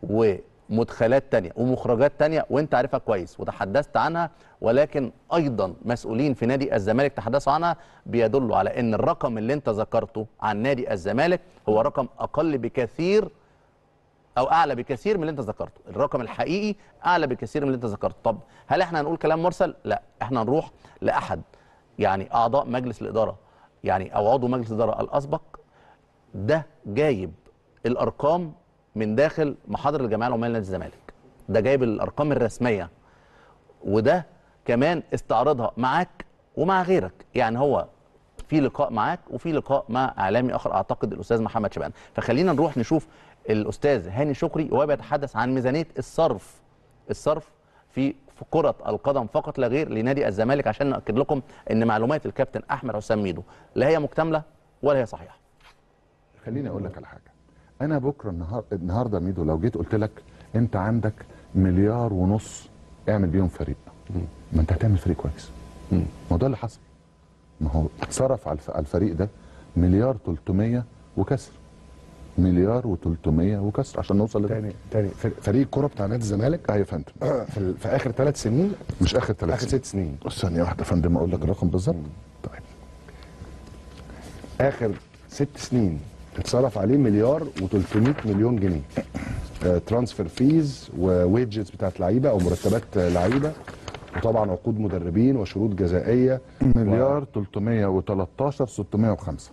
ومدخلات تانية ومخرجات تانية وانت عارفها كويس وتحدثت عنها ولكن ايضا مسؤولين في نادي الزمالك تحدثوا عنها بيدلوا على ان الرقم اللي انت ذكرته عن نادي الزمالك هو رقم اقل بكثير او اعلى بكثير من اللي انت ذكرته الرقم الحقيقي اعلى بكثير من اللي انت ذكرته طب هل احنا هنقول كلام مرسل لا احنا هنروح لاحد يعني اعضاء مجلس الاداره يعني او عضو مجلس الاداره الاسبق ده جايب الارقام من داخل محاضر الجمعيه العموميه لنادي الزمالك ده جايب الارقام الرسميه وده كمان استعرضها معاك ومع غيرك يعني هو في لقاء معاك وفي لقاء مع اعلامي اخر اعتقد الاستاذ محمد شبان فخلينا نروح نشوف الاستاذ هاني شكري وهو بيتحدث عن ميزانيه الصرف الصرف في في كرة القدم فقط لا غير لنادي الزمالك عشان نأكد لكم ان معلومات الكابتن احمد حسام ميدو لا هي مكتملة ولا هي صحيحة خليني اقول لك على حاجه انا بكره النهار النهارده ميدو لو جيت قلت لك انت عندك مليار ونص اعمل بيهم فريق ما انت هتعمل فريق كويس ما ده اللي حصل ما هو اتصرف على الف- على الفريق ده مليار 300 وكسر مليار و300 وكسر عشان نوصل لده تاني تاني فر- فريق الكوره بتاع نادي الزمالك ايوه يا فندم في, ال- في اخر ثلاث سنين مش اخر ثلاث اخر ست سنين ثانيه واحده يا فندم اقول لك الرقم بالظبط طيب اخر ست سنين اتصرف عليه مليار و300 مليون جنيه آه، ترانسفير فيز وويجز بتاعت لعيبه او مرتبات آه، لعيبه وطبعا عقود مدربين وشروط جزائيه مليار 313 605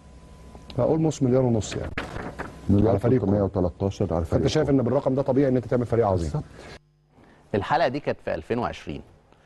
اولموست مليار ونص يعني مليار على فريق 313 على فريق فانت شايف ان بالرقم ده طبيعي ان انت تعمل فريق عظيم بالظبط. الحلقة دي كانت في 2020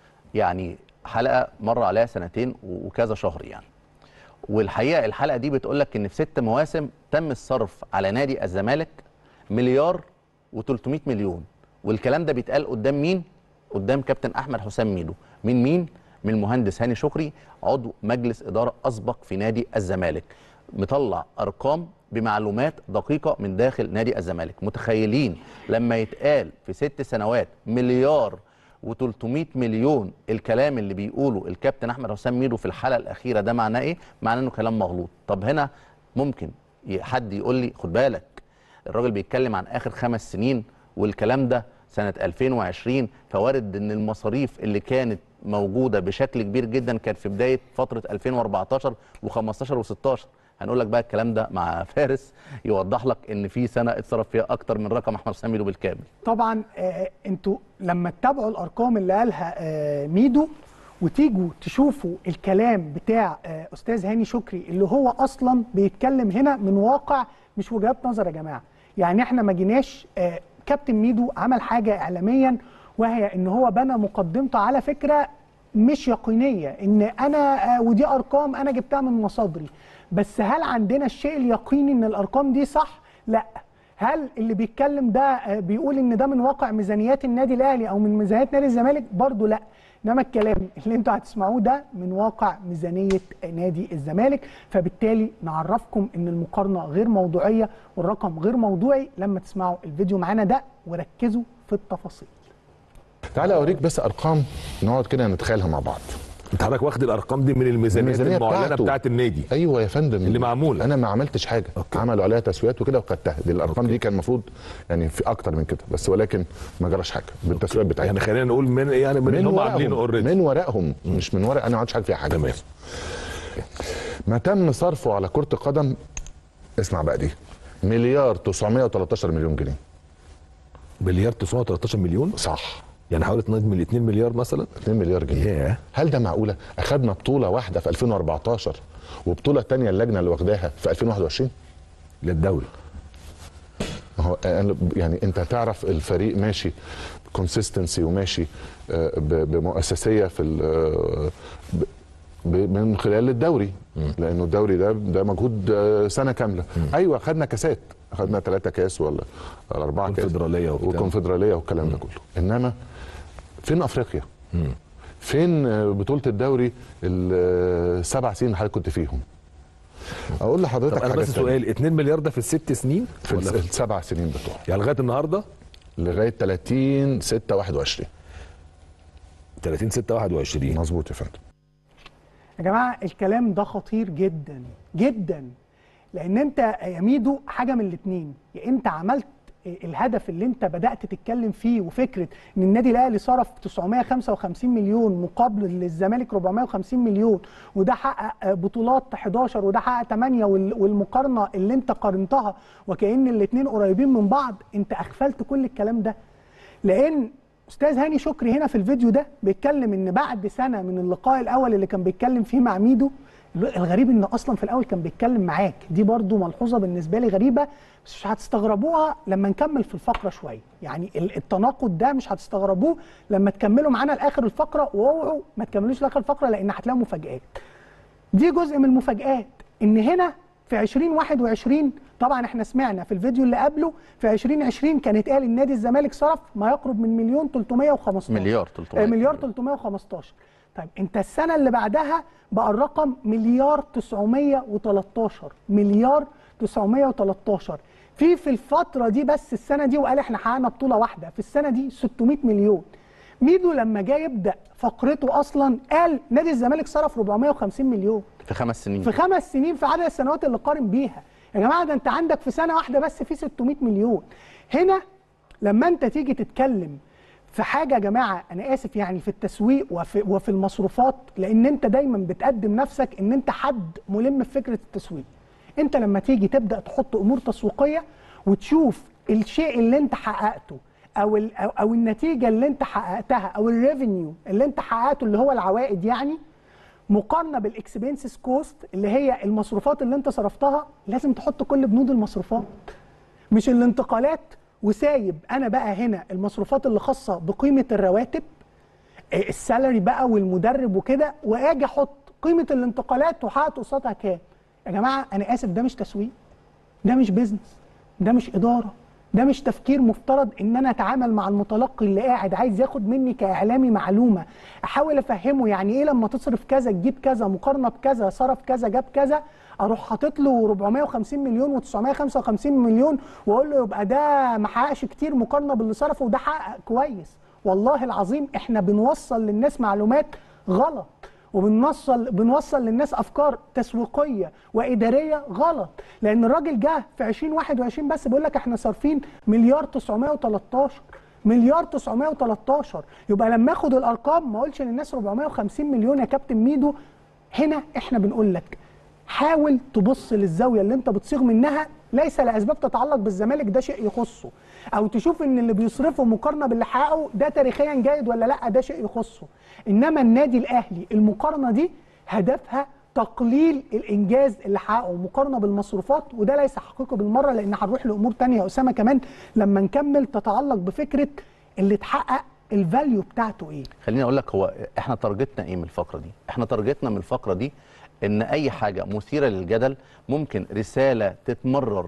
يعني حلقة مر عليها سنتين وكذا شهر يعني والحقيقة الحلقة دي بتقول لك ان في ست مواسم تم الصرف على نادي الزمالك مليار و300 مليون والكلام ده بيتقال قدام مين؟ قدام كابتن احمد حسام ميدو من مين؟ من المهندس هاني شكري عضو مجلس اداره اسبق في نادي الزمالك مطلع ارقام بمعلومات دقيقه من داخل نادي الزمالك متخيلين لما يتقال في ست سنوات مليار و300 مليون الكلام اللي بيقوله الكابتن احمد حسام ميدو في الحلقه الاخيره ده معناه ايه معناه انه كلام مغلوط طب هنا ممكن ي- حد يقول لي خد بالك الراجل بيتكلم عن اخر خمس سنين والكلام ده سنه 2020 فوارد ان المصاريف اللي كانت موجوده بشكل كبير جدا كانت في بدايه فتره 2014 و15 و16 هنقول لك بقى الكلام ده مع فارس يوضح لك ان في سنه اتصرف فيها اكتر من رقم احمد حسام ميدو بالكامل طبعا آه، انتوا لما تتابعوا الارقام اللي قالها آه، ميدو وتيجوا تشوفوا الكلام بتاع آه، استاذ هاني شكري اللي هو اصلا بيتكلم هنا من واقع مش وجهات نظر يا جماعه يعني احنا ما جيناش آه، كابتن ميدو عمل حاجه اعلاميا وهي ان هو بنى مقدمته على فكره مش يقينيه ان انا آه، ودي ارقام انا جبتها من مصادري بس هل عندنا الشيء اليقيني ان الارقام دي صح لا هل اللي بيتكلم ده آه، بيقول ان ده من واقع ميزانيات النادي الاهلي او من ميزانيات نادي الزمالك برضو لا انما الكلام اللي انتوا هتسمعوه ده من واقع ميزانيه نادي الزمالك فبالتالي نعرفكم ان المقارنه غير موضوعيه والرقم غير موضوعي لما تسمعوا الفيديو معانا ده وركزوا في التفاصيل تعالى اوريك بس ارقام نقعد كده نتخيلها مع بعض انت حضرتك واخد الارقام دي من الميزانيات الميزانية المعلنه بتاعته. بتاعت النادي ايوه يا فندم اللي معمولة. انا ما عملتش حاجه أوكي. عملوا عليها تسويات وكده وخدتها دي الارقام دي كان المفروض يعني في اكتر من كده بس ولكن ما جراش حاجه بالتسويات بتاعتها يعني خلينا نقول من يعني من, اللي هم عاملينه اوريدي من ورقهم مش من ورق انا ما عملتش حاجه فيها حاجه تمام. بس. ما تم صرفه على كره القدم اسمع بقى دي مليار 913 مليون جنيه مليار 913 مليون صح يعني حوالي 2 2 مليار مثلا 2 مليار جنيه ياه. هل ده معقوله اخدنا بطوله واحده في 2014 وبطوله تانية اللجنه اللي واخداها في 2021 للدوري ما هو أنا- يعني انت تعرف الفريق ماشي كونسيستنسي وماشي آه، ب- بمؤسسيه في ال- آه، ب- ب- من خلال الدوري لانه الدوري ده ده مجهود آه، سنه كامله ايوه خدنا كاسات خدنا ثلاثه كاس ولا ولا اربعه كاس كونفدرالية وبتاع. وكونفدراليه والكلام ده كله انما فين افريقيا فين آه، بطوله الدوري السبع سنين اللي حضرتك كنت فيهم اقول طب لحضرتك انا حاجه بس تانية. سؤال 2 مليار ده في الست سنين في ولا الس- السبع سنين بتوعه يعني لغايه النهارده لغايه 30 6 21 30 6 21 مظبوط يا فندم يا جماعه الكلام ده خطير جدا جدا لان انت يا ميدو حاجه من الاثنين يا انت عملت الهدف اللي انت بدات تتكلم فيه وفكره ان النادي الاهلي صرف 955 مليون مقابل للزمالك 450 مليون وده حقق بطولات 11 وده حقق 8 وال- والمقارنه اللي انت قارنتها وكأن الاثنين قريبين من بعض انت اغفلت كل الكلام ده لان استاذ هاني شكري هنا في الفيديو ده بيتكلم ان بعد سنه من اللقاء الاول اللي كان بيتكلم فيه مع ميدو الغريب ان اصلا في الاول كان بيتكلم معاك دي برضو ملحوظه بالنسبه لي غريبه بس مش هتستغربوها لما نكمل في الفقره شويه يعني ال- التناقض ده مش هتستغربوه لما تكملوا معانا لاخر الفقره واوعوا ما تكملوش لاخر الفقره لان هتلاقوا مفاجآت دي جزء من المفاجآت ان هنا في 2021 طبعا احنا سمعنا في الفيديو اللي قبله في 2020 كانت قال النادي الزمالك صرف ما يقرب من مليون 315 مليار 300 آه، مليار 315 طيب انت السنه اللي بعدها بقى الرقم مليار 913 مليار 913 في في الفتره دي بس السنه دي وقال احنا حققنا بطوله واحده في السنه دي 600 مليون ميدو لما جه يبدا فقرته اصلا قال نادي الزمالك صرف 450 مليون في خمس سنين في خمس سنين في عدد السنوات اللي قارن بيها يا جماعه ده انت عندك في سنه واحده بس في 600 مليون هنا لما انت تيجي تتكلم في حاجه يا جماعه انا اسف يعني في التسويق وفي وفي المصروفات لان انت دايما بتقدم نفسك ان انت حد ملم في فكره التسويق انت لما تيجي تبدا تحط امور تسويقيه وتشوف الشيء اللي انت حققته او ال- او, أو النتيجه اللي انت حققتها او الريفينيو اللي انت حققته اللي هو العوائد يعني مقارنه بالاكسبنسز كوست اللي هي المصروفات اللي انت صرفتها لازم تحط كل بنود المصروفات مش الانتقالات وسايب انا بقى هنا المصروفات اللي خاصه بقيمه الرواتب آه، السالري بقى والمدرب وكده واجي احط قيمه الانتقالات وحققت قصادها كام يا جماعه انا اسف ده مش تسويق ده مش بيزنس ده مش اداره ده مش تفكير مفترض ان انا اتعامل مع المتلقي اللي قاعد عايز ياخد مني كاعلامي معلومه احاول افهمه يعني ايه لما تصرف كذا تجيب كذا مقارنه بكذا صرف كذا جاب كذا اروح حاطط له 450 مليون و955 مليون واقول له يبقى ده ما حققش كتير مقارنه باللي صرفه وده حقق كويس والله العظيم احنا بنوصل للناس معلومات غلط وبنوصل بنوصل للناس افكار تسويقيه واداريه غلط لان الراجل جه في 2021 بس بيقول لك احنا صارفين مليار 913 مليار 913 يبقى لما اخد الارقام ما اقولش للناس 450 مليون يا كابتن ميدو هنا احنا بنقول لك حاول تبص للزاويه اللي انت بتصيغ منها ليس لاسباب تتعلق بالزمالك ده شيء يخصه او تشوف ان اللي بيصرفه مقارنه باللي حققه ده تاريخيا جيد ولا لا ده شيء يخصه انما النادي الاهلي المقارنه دي هدفها تقليل الانجاز اللي حققه مقارنه بالمصروفات وده ليس حقيقي بالمره لان هنروح لامور تانية يا اسامه كمان لما نكمل تتعلق بفكره اللي اتحقق الفاليو بتاعته ايه خليني اقول لك هو احنا تارجتنا ايه من الفقره دي احنا تارجتنا من الفقره دي ان اي حاجه مثيره للجدل ممكن رساله تتمرر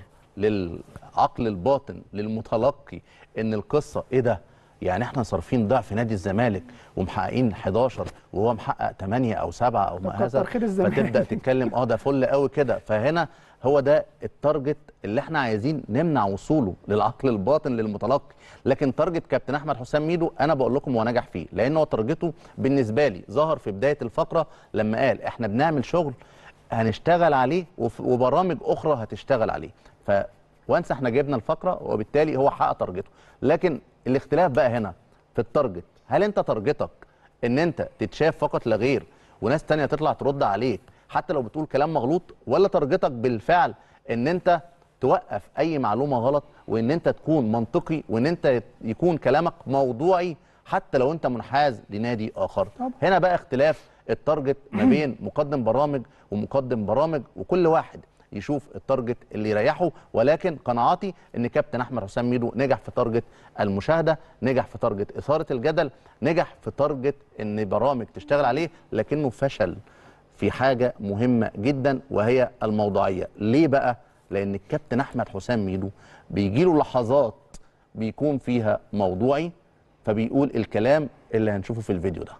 للعقل الباطن للمتلقي ان القصه ايه ده يعني احنا صارفين ضعف نادي الزمالك ومحققين 11 وهو محقق 8 او 7 او ما كتر هذا خير الزمالك. فتبدا تتكلم اه ده فل قوي كده فهنا هو ده التارجت اللي احنا عايزين نمنع وصوله للعقل الباطن للمتلقي لكن تارجت كابتن احمد حسام ميدو انا بقول لكم هو نجح فيه لان هو تارجته بالنسبه لي ظهر في بدايه الفقره لما قال احنا بنعمل شغل هنشتغل عليه وف- وبرامج اخرى هتشتغل عليه ف وانس احنا جبنا الفقره وبالتالي هو حقق تارجته لكن الاختلاف بقى هنا في التارجت هل انت تارجتك ان انت تتشاف فقط لا غير وناس تانية تطلع ترد عليك حتى لو بتقول كلام مغلوط ولا تارجتك بالفعل ان انت توقف اي معلومه غلط وان انت تكون منطقي وان انت يكون كلامك موضوعي حتى لو انت منحاز لنادي اخر طبعا. هنا بقى اختلاف التارجت ما بين مقدم برامج ومقدم برامج وكل واحد يشوف التارجت اللي يريحه ولكن قناعاتي ان كابتن احمد حسام ميدو نجح في تارجت المشاهده نجح في تارجت اثاره الجدل نجح في تارجت ان برامج تشتغل عليه لكنه فشل في حاجه مهمه جدا وهي الموضوعيه ليه بقى لان الكابتن احمد حسام ميدو بيجي له لحظات بيكون فيها موضوعي فبيقول الكلام اللي هنشوفه في الفيديو ده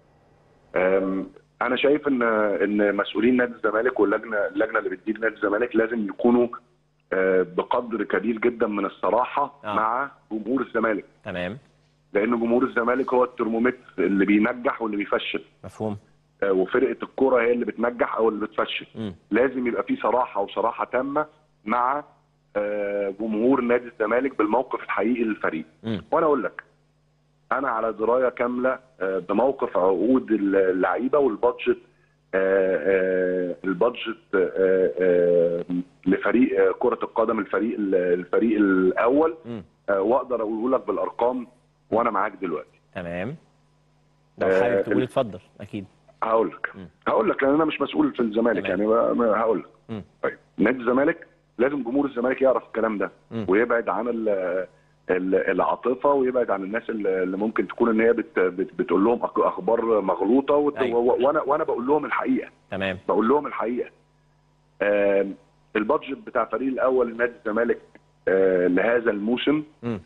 أم، انا شايف ان ان مسؤولين نادي الزمالك واللجنه اللجنه اللي بتدير نادي الزمالك لازم يكونوا آه، بقدر كبير جدا من الصراحه آه. مع جمهور الزمالك تمام لان جمهور الزمالك هو الترمومتر اللي بينجح واللي بيفشل مفهوم آه، وفرقه الكوره هي اللي بتنجح او اللي بتفشل مم. لازم يبقى في صراحه وصراحه تامه مع آه، جمهور نادي الزمالك بالموقف الحقيقي للفريق مم. وانا اقول لك انا على درايه كامله آه، بموقف عقود اللعيبه والبادجت آه، آه، البادجت آه، آه، لفريق آه، كره القدم الفريق الفريق الاول مم. آه، واقدر اقول لك بالارقام وانا معاك دلوقتي تمام لو آه، حابب تقول ال- اتفضل اكيد هقول لك مم. هقول لك لان انا مش مسؤول في الزمالك تمام. يعني ما- ما- هقول لك مم. طيب نادي الزمالك لازم جمهور الزمالك يعرف الكلام ده مم. ويبعد عن ال- ال- العاطفه ويبعد عن الناس اللي اللي ممكن تكون ان هي بت بت بتقول لهم أخ- اخبار مغلوطه وت- أيوة. و- وانا وانا بقول لهم الحقيقه تمام بقول لهم الحقيقه آم، البادجت بتاع فريق الاول لنادي الزمالك آه، لهذا الموسم مم.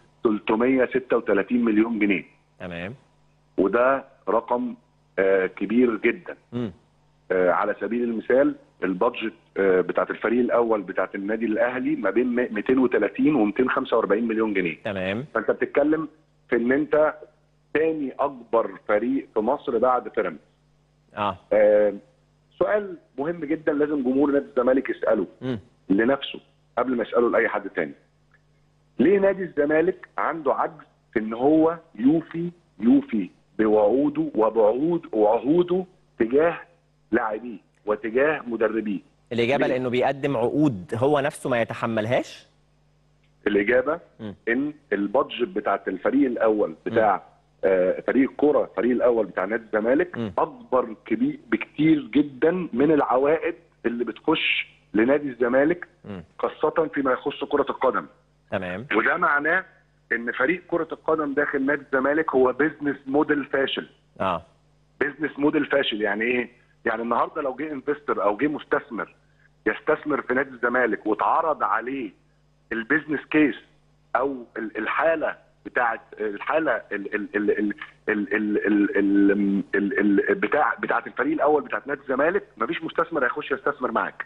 336 مليون جنيه تمام وده رقم آه، كبير جدا مم. آه، على سبيل المثال البادجت آه، بتاعت الفريق الاول بتاعت النادي الاهلي ما بين 230 و 245 مليون جنيه تمام فانت بتتكلم في ان انت تاني اكبر فريق في مصر بعد بيراميدز اه آه، سؤال مهم جدا لازم جمهور نادي الزمالك يساله مم. لنفسه قبل ما يساله لاي حد تاني ليه نادي الزمالك عنده عجز في ان هو يوفي يوفي بوعوده وبعود وعهوده تجاه لاعبيه وتجاه مدربيه الاجابه ليه؟ لانه بيقدم عقود هو نفسه ما يتحملهاش الاجابه مم. ان البادجت بتاعت الفريق الاول بتاع آه، فريق الكره الفريق الاول بتاع نادي الزمالك مم. اكبر كبير بكتير جدا من العوائد اللي بتخش لنادي الزمالك مم. خاصه فيما يخص كره القدم تمام وده معناه ان فريق كره القدم داخل نادي الزمالك هو بيزنس موديل فاشل اه بيزنس موديل فاشل يعني ايه يعني النهارده لو جه انفستور او جه مستثمر يستثمر في نادي الزمالك واتعرض عليه البيزنس كيس او ال- الحاله بتاعت الحاله ال ال ال ال ال ال ال ال ال ال بتاع بتاعت الفريق الاول بتاعت نادي الزمالك مفيش مستثمر هيخش يستثمر معاك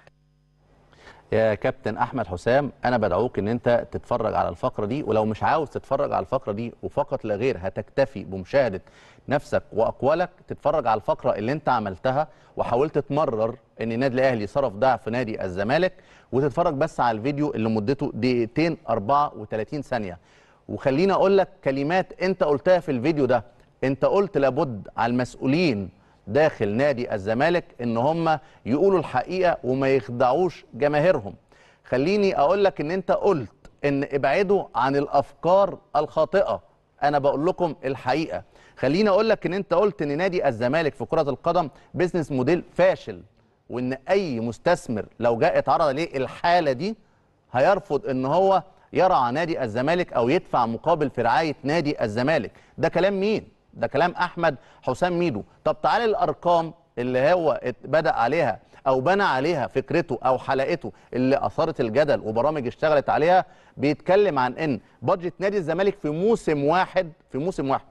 يا كابتن احمد حسام انا بدعوك ان انت تتفرج على الفقره دي ولو مش عاوز تتفرج على الفقره دي وفقط لا غير هتكتفي بمشاهده نفسك واقوالك تتفرج على الفقره اللي انت عملتها وحاولت تمرر ان النادي الاهلي صرف ضعف نادي الزمالك وتتفرج بس على الفيديو اللي مدته دقيقتين 34 ثانيه وخليني اقول لك كلمات انت قلتها في الفيديو ده انت قلت لابد على المسؤولين داخل نادي الزمالك ان هم يقولوا الحقيقه وما يخدعوش جماهيرهم خليني اقول لك ان انت قلت ان ابعدوا عن الافكار الخاطئه انا بقول لكم الحقيقه خليني اقول لك ان انت قلت ان نادي الزمالك في كره القدم بيزنس موديل فاشل وان اي مستثمر لو جاء اتعرض عليه الحاله دي هيرفض ان هو يرعى نادي الزمالك او يدفع مقابل في رعايه نادي الزمالك ده كلام مين ده كلام احمد حسام ميدو طب تعالى الارقام اللي هو ات- بدا عليها او بنى عليها فكرته او حلقته اللي اثارت الجدل وبرامج اشتغلت عليها بيتكلم عن ان بادجت نادي الزمالك في موسم واحد في موسم واحد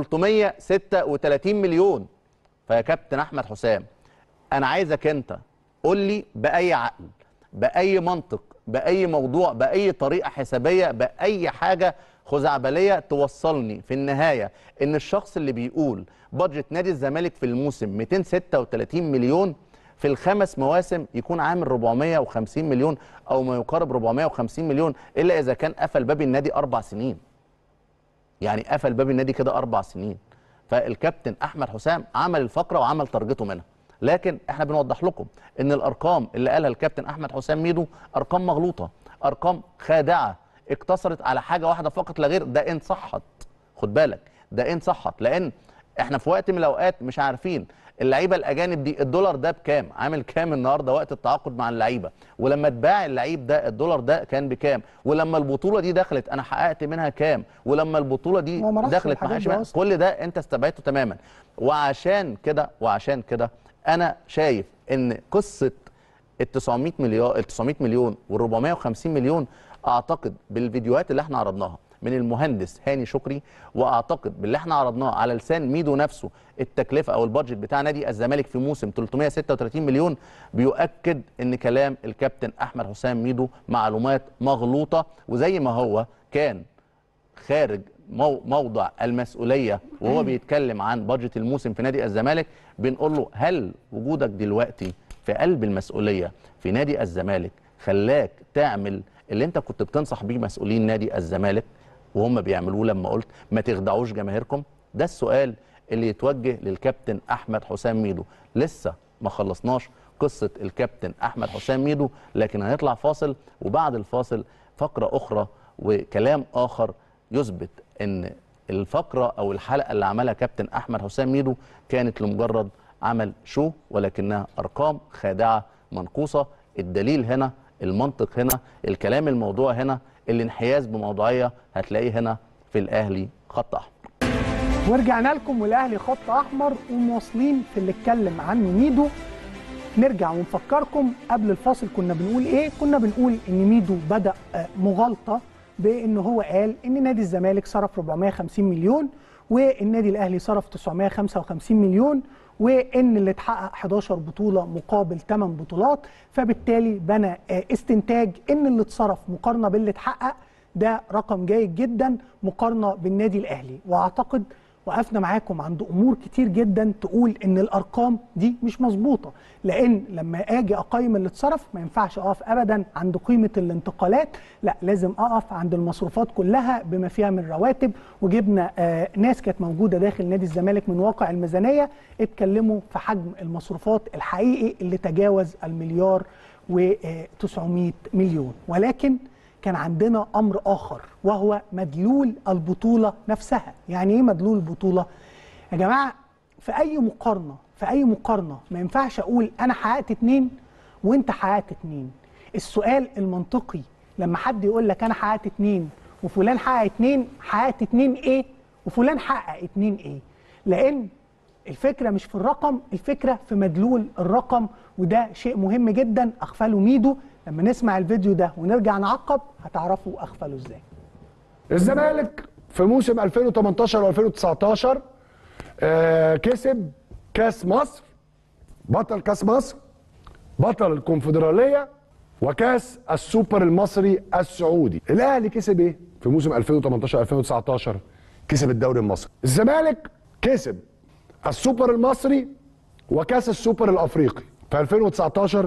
336 مليون فيا كابتن احمد حسام انا عايزك انت قول لي باي عقل باي منطق باي موضوع باي طريقه حسابيه باي حاجه خزعبليه توصلني في النهايه ان الشخص اللي بيقول بادجت نادي الزمالك في الموسم 236 مليون في الخمس مواسم يكون عامل 450 مليون او ما يقارب 450 مليون الا اذا كان قفل باب النادي اربع سنين يعني قفل باب النادي كده اربع سنين فالكابتن احمد حسام عمل الفقره وعمل تارجته منها لكن احنا بنوضح لكم ان الارقام اللي قالها الكابتن احمد حسام ميدو ارقام مغلوطه ارقام خادعه اقتصرت على حاجه واحده فقط لا غير ده ان صحت خد بالك ده ان صحت لان احنا في وقت من الاوقات مش عارفين اللعيبه الاجانب دي الدولار ده بكام عامل كام النهارده وقت التعاقد مع اللعيبه ولما اتباع اللعيب ده الدولار ده كان بكام ولما البطوله دي دخلت انا حققت منها كام ولما البطوله دي هو ما راحش دخلت الحاجات معايا دي شمال أصلاً. كل ده انت استبعدته تماما وعشان كده وعشان كده انا شايف ان قصه ال 900 مليار ال 900 مليون وال 450 مليون اعتقد بالفيديوهات اللي احنا عرضناها من المهندس هاني شكري واعتقد باللي احنا عرضناه على لسان ميدو نفسه التكلفه او البادجت بتاع نادي الزمالك في موسم 336 مليون بيؤكد ان كلام الكابتن احمد حسام ميدو معلومات مغلوطه وزي ما هو كان خارج مو موضع المسؤوليه وهو بيتكلم عن بادجت الموسم في نادي الزمالك بنقول له هل وجودك دلوقتي في قلب المسؤوليه في نادي الزمالك خلاك تعمل اللي انت كنت بتنصح بيه مسؤولين نادي الزمالك وهم بيعملوه لما قلت ما تخدعوش جماهيركم ده السؤال اللي يتوجه للكابتن احمد حسام ميدو لسه ما خلصناش قصه الكابتن احمد حسام ميدو لكن هنطلع فاصل وبعد الفاصل فقره اخرى وكلام اخر يثبت ان الفقره او الحلقه اللي عملها كابتن احمد حسام ميدو كانت لمجرد عمل شو ولكنها ارقام خادعه منقوصه الدليل هنا المنطق هنا الكلام الموضوع هنا الانحياز بموضوعيه هتلاقيه هنا في الاهلي خط احمر ورجعنا لكم والاهلي خط احمر ومواصلين في اللي اتكلم عنه ميدو نرجع ونفكركم قبل الفاصل كنا بنقول ايه كنا بنقول ان ميدو بدا آه، مغالطه بان هو قال ان نادي الزمالك صرف 450 مليون والنادي الاهلي صرف 955 مليون وان اللي اتحقق 11 بطوله مقابل 8 بطولات فبالتالي بنى آه، استنتاج ان اللي اتصرف مقارنه باللي اتحقق ده رقم جيد جدا مقارنه بالنادي الاهلي واعتقد وقفنا معاكم عند امور كتير جدا تقول ان الارقام دي مش مظبوطه لان لما اجي اقيم اللي اتصرف ما ينفعش اقف ابدا عند قيمه الانتقالات لا لازم اقف عند المصروفات كلها بما فيها من رواتب وجبنا آه ناس كانت موجوده داخل نادي الزمالك من واقع الميزانيه اتكلموا في حجم المصروفات الحقيقي اللي تجاوز المليار و900 مليون ولكن كان عندنا امر اخر وهو مدلول البطوله نفسها يعني ايه مدلول البطوله يا جماعه في اي مقارنه في اي مقارنه ما ينفعش اقول انا حققت اتنين وانت حققت اتنين السؤال المنطقي لما حد يقول لك انا حققت اتنين وفلان حقق اتنين حققت اتنين ايه وفلان حقق اتنين ايه لان الفكره مش في الرقم الفكره في مدلول الرقم وده شيء مهم جدا اغفله ميدو لما نسمع الفيديو ده ونرجع نعقب هتعرفوا اغفله ازاي الزمالك في موسم 2018 و2019 آه كسب كاس مصر بطل كاس مصر بطل الكونفدراليه وكاس السوبر المصري السعودي الاهلي كسب ايه في موسم 2018 2019 كسب الدوري المصري الزمالك كسب السوبر المصري وكاس السوبر الافريقي في 2019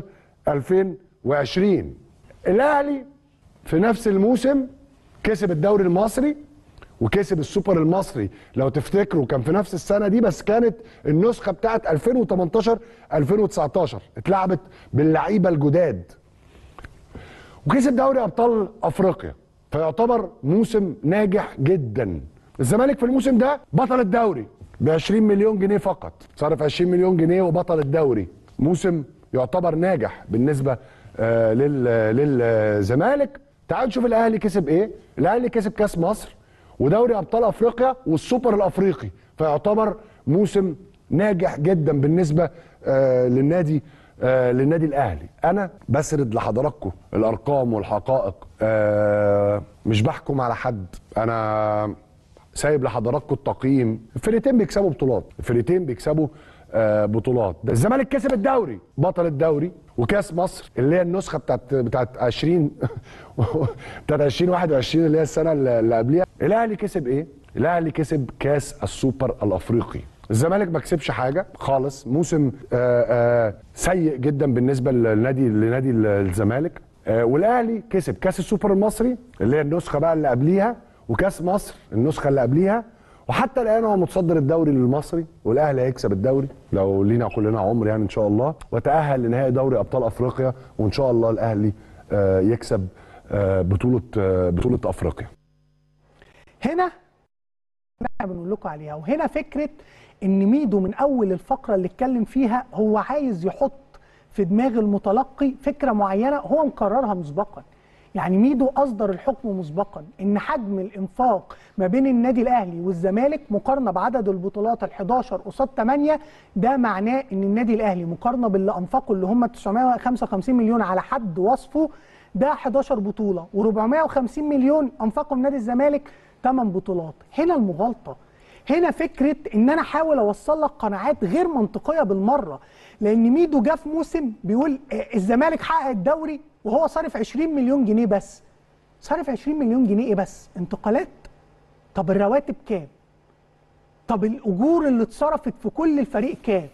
2020 الاهلي في نفس الموسم كسب الدوري المصري وكسب السوبر المصري لو تفتكروا كان في نفس السنه دي بس كانت النسخه بتاعت 2018 2019 اتلعبت باللعيبه الجداد وكسب دوري ابطال افريقيا فيعتبر موسم ناجح جدا الزمالك في الموسم ده بطل الدوري ب 20 مليون جنيه فقط صرف 20 مليون جنيه وبطل الدوري موسم يعتبر ناجح بالنسبه آه لل- للزمالك تعال نشوف الاهلي كسب ايه الاهلي كسب كاس مصر ودوري ابطال افريقيا والسوبر الافريقي فيعتبر موسم ناجح جدا بالنسبه آه للنادي آه للنادي الاهلي انا بسرد لحضراتكم الارقام والحقائق آه مش بحكم على حد انا سايب لحضراتكم التقييم الفرقتين بيكسبوا بطولات الفرقتين بيكسبوا آه بطولات ده الزمالك كسب الدوري بطل الدوري وكاس مصر اللي هي النسخه بتاعت بتاعت 20 بتاعت 2021 اللي هي السنه اللي اللي قبليها الاهلي كسب ايه الاهلي كسب كاس السوبر الافريقي الزمالك ما كسبش حاجه خالص موسم آه آه سيء جدا بالنسبه لنادي لنادي الزمالك آه والاهلي كسب كاس السوبر المصري اللي هي النسخه بقى اللي قبليها وكاس مصر النسخه اللي قبليها وحتى الان هو متصدر الدوري المصري والاهلي هيكسب الدوري لو لينا كلنا عمر يعني ان شاء الله وتاهل لنهائي دوري ابطال افريقيا وان شاء الله الاهلي آه يكسب آه بطوله آه بطوله افريقيا هنا اللي احنا بنقول لكم عليها وهنا فكره ان ميدو من اول الفقره اللي اتكلم فيها هو عايز يحط في دماغ المتلقي فكره معينه هو مقررها مسبقا يعني ميدو اصدر الحكم مسبقا ان حجم الانفاق ما بين النادي الاهلي والزمالك مقارنه بعدد البطولات ال 11 قصاد 8 ده معناه ان النادي الاهلي مقارنه باللي انفقوا اللي هم 955 مليون على حد وصفه ده 11 بطوله و450 مليون انفقوا من نادي الزمالك 8 بطولات هنا المغالطه هنا فكره ان انا احاول اوصل لك قناعات غير منطقيه بالمره لان ميدو جه في موسم بيقول آه، الزمالك حقق الدوري وهو صارف 20 مليون جنيه بس صارف 20 مليون جنيه ايه بس انتقالات طب الرواتب كام طب الاجور اللي اتصرفت في كل الفريق كام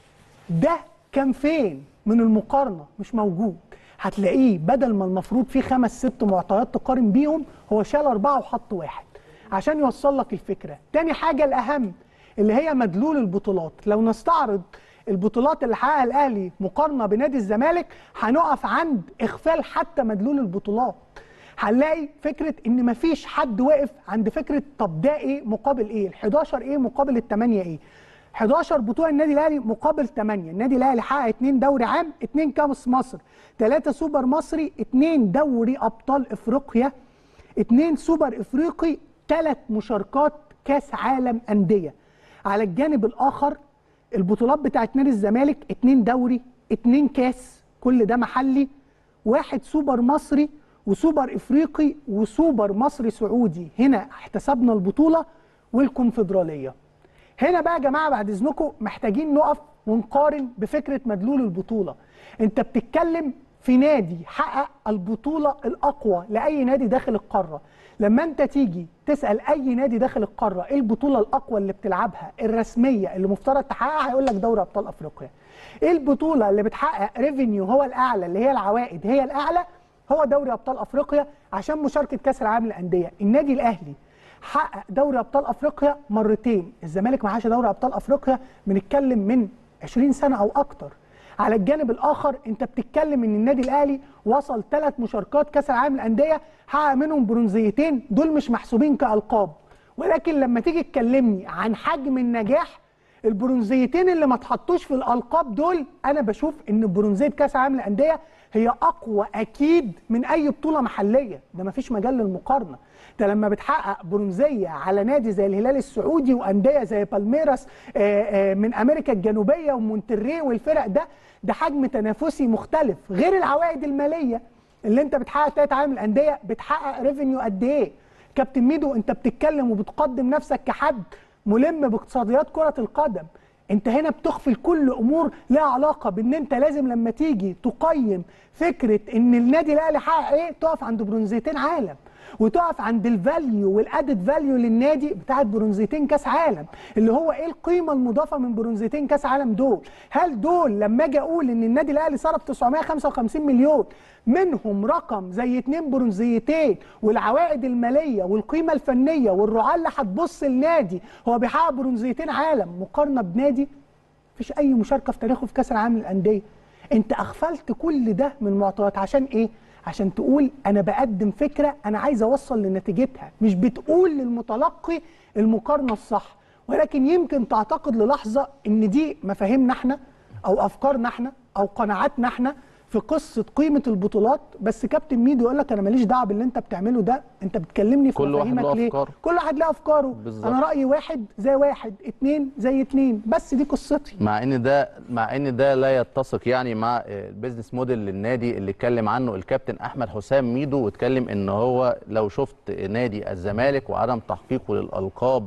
ده كان فين من المقارنه مش موجود هتلاقيه بدل ما المفروض فيه خمس ست معطيات تقارن بيهم هو شال اربعه وحط واحد عشان يوصل لك الفكره تاني حاجه الاهم اللي هي مدلول البطولات لو نستعرض البطولات اللي حققها الاهلي مقارنه بنادي الزمالك هنقف عند اغفال حتى مدلول البطولات هنلاقي فكره ان مفيش حد واقف عند فكره طب ده ايه مقابل ايه ال 11 ايه مقابل ال 8 ايه 11 بطوله النادي الاهلي مقابل 8 النادي الاهلي حقق 2 دوري عام 2 كاس مصر 3 سوبر مصري 2 دوري ابطال افريقيا 2 سوبر افريقي 3 مشاركات كاس عالم انديه على الجانب الاخر البطولات بتاعت نادي الزمالك 2 دوري 2 كاس كل ده محلي واحد سوبر مصري وسوبر افريقي وسوبر مصري سعودي هنا احتسبنا البطوله والكونفدراليه هنا بقى يا جماعه بعد اذنكم محتاجين نقف ونقارن بفكره مدلول البطوله انت بتتكلم في نادي حقق البطوله الاقوى لاي نادي داخل القاره لما انت تيجي تسال اي نادي داخل القاره ايه البطوله الاقوى اللي بتلعبها الرسميه اللي مفترض تحققها هيقول لك دوري ابطال افريقيا ايه البطوله اللي بتحقق ريفينيو هو الاعلى اللي هي العوائد هي الاعلى هو دوري ابطال افريقيا عشان مشاركه كاس العالم للانديه النادي الاهلي حقق دوري ابطال افريقيا مرتين الزمالك معاش دوري ابطال افريقيا بنتكلم من 20 سنه او اكتر على الجانب الاخر انت بتتكلم ان النادي الاهلي وصل ثلاث مشاركات كاس العالم للانديه حقق منهم برونزيتين دول مش محسوبين كالقاب ولكن لما تيجي تكلمني عن حجم النجاح البرونزيتين اللي ما اتحطوش في الالقاب دول انا بشوف ان برونزيه كاس العالم للانديه هي اقوى اكيد من اي بطوله محليه ده ما فيش مجال للمقارنه ده لما بتحقق برونزيه على نادي زي الهلال السعودي وانديه زي بالميراس آه، آه، من امريكا الجنوبيه ومونتري والفرق ده ده حجم تنافسي مختلف غير العوائد الماليه اللي انت بتحقق تلات عالم الانديه بتحقق ريفينيو قد ايه كابتن ميدو انت بتتكلم وبتقدم نفسك كحد ملم باقتصاديات كره القدم انت هنا بتغفل كل امور لها علاقه بان انت لازم لما تيجي تقيم فكره ان النادي الاهلي حقق ايه تقف عند برونزيتين عالم وتقف عند الفاليو والادد فاليو للنادي بتاعت برونزيتين كاس عالم اللي هو ايه القيمه المضافه من برونزيتين كاس عالم دول هل دول لما اجي اقول ان النادي الاهلي صرف 955 مليون منهم رقم زي اتنين برونزيتين والعوائد الماليه والقيمه الفنيه والرعاه اللي هتبص النادي هو بيحقق برونزيتين عالم مقارنه بنادي مفيش اي مشاركه في تاريخه في كاس العالم للانديه انت اغفلت كل ده من معطيات عشان ايه عشان تقول انا بقدم فكره انا عايز اوصل لنتيجتها مش بتقول للمتلقي المقارنه الصح ولكن يمكن تعتقد للحظه ان دي مفاهيمنا احنا او افكارنا احنا او قناعاتنا احنا في قصه قيمه البطولات بس كابتن ميدو يقول لك انا ماليش دعوه باللي انت بتعمله ده انت بتكلمني في كل واحد مفاهيمك له ليه أفكاره. كل واحد له افكاره بالظبط. انا رايي واحد زي واحد اتنين زي اتنين بس دي قصتي مع ان ده مع ان ده لا يتسق يعني مع آه، البيزنس موديل للنادي اللي اتكلم عنه الكابتن احمد حسام ميدو واتكلم ان هو لو شفت نادي الزمالك وعدم تحقيقه للالقاب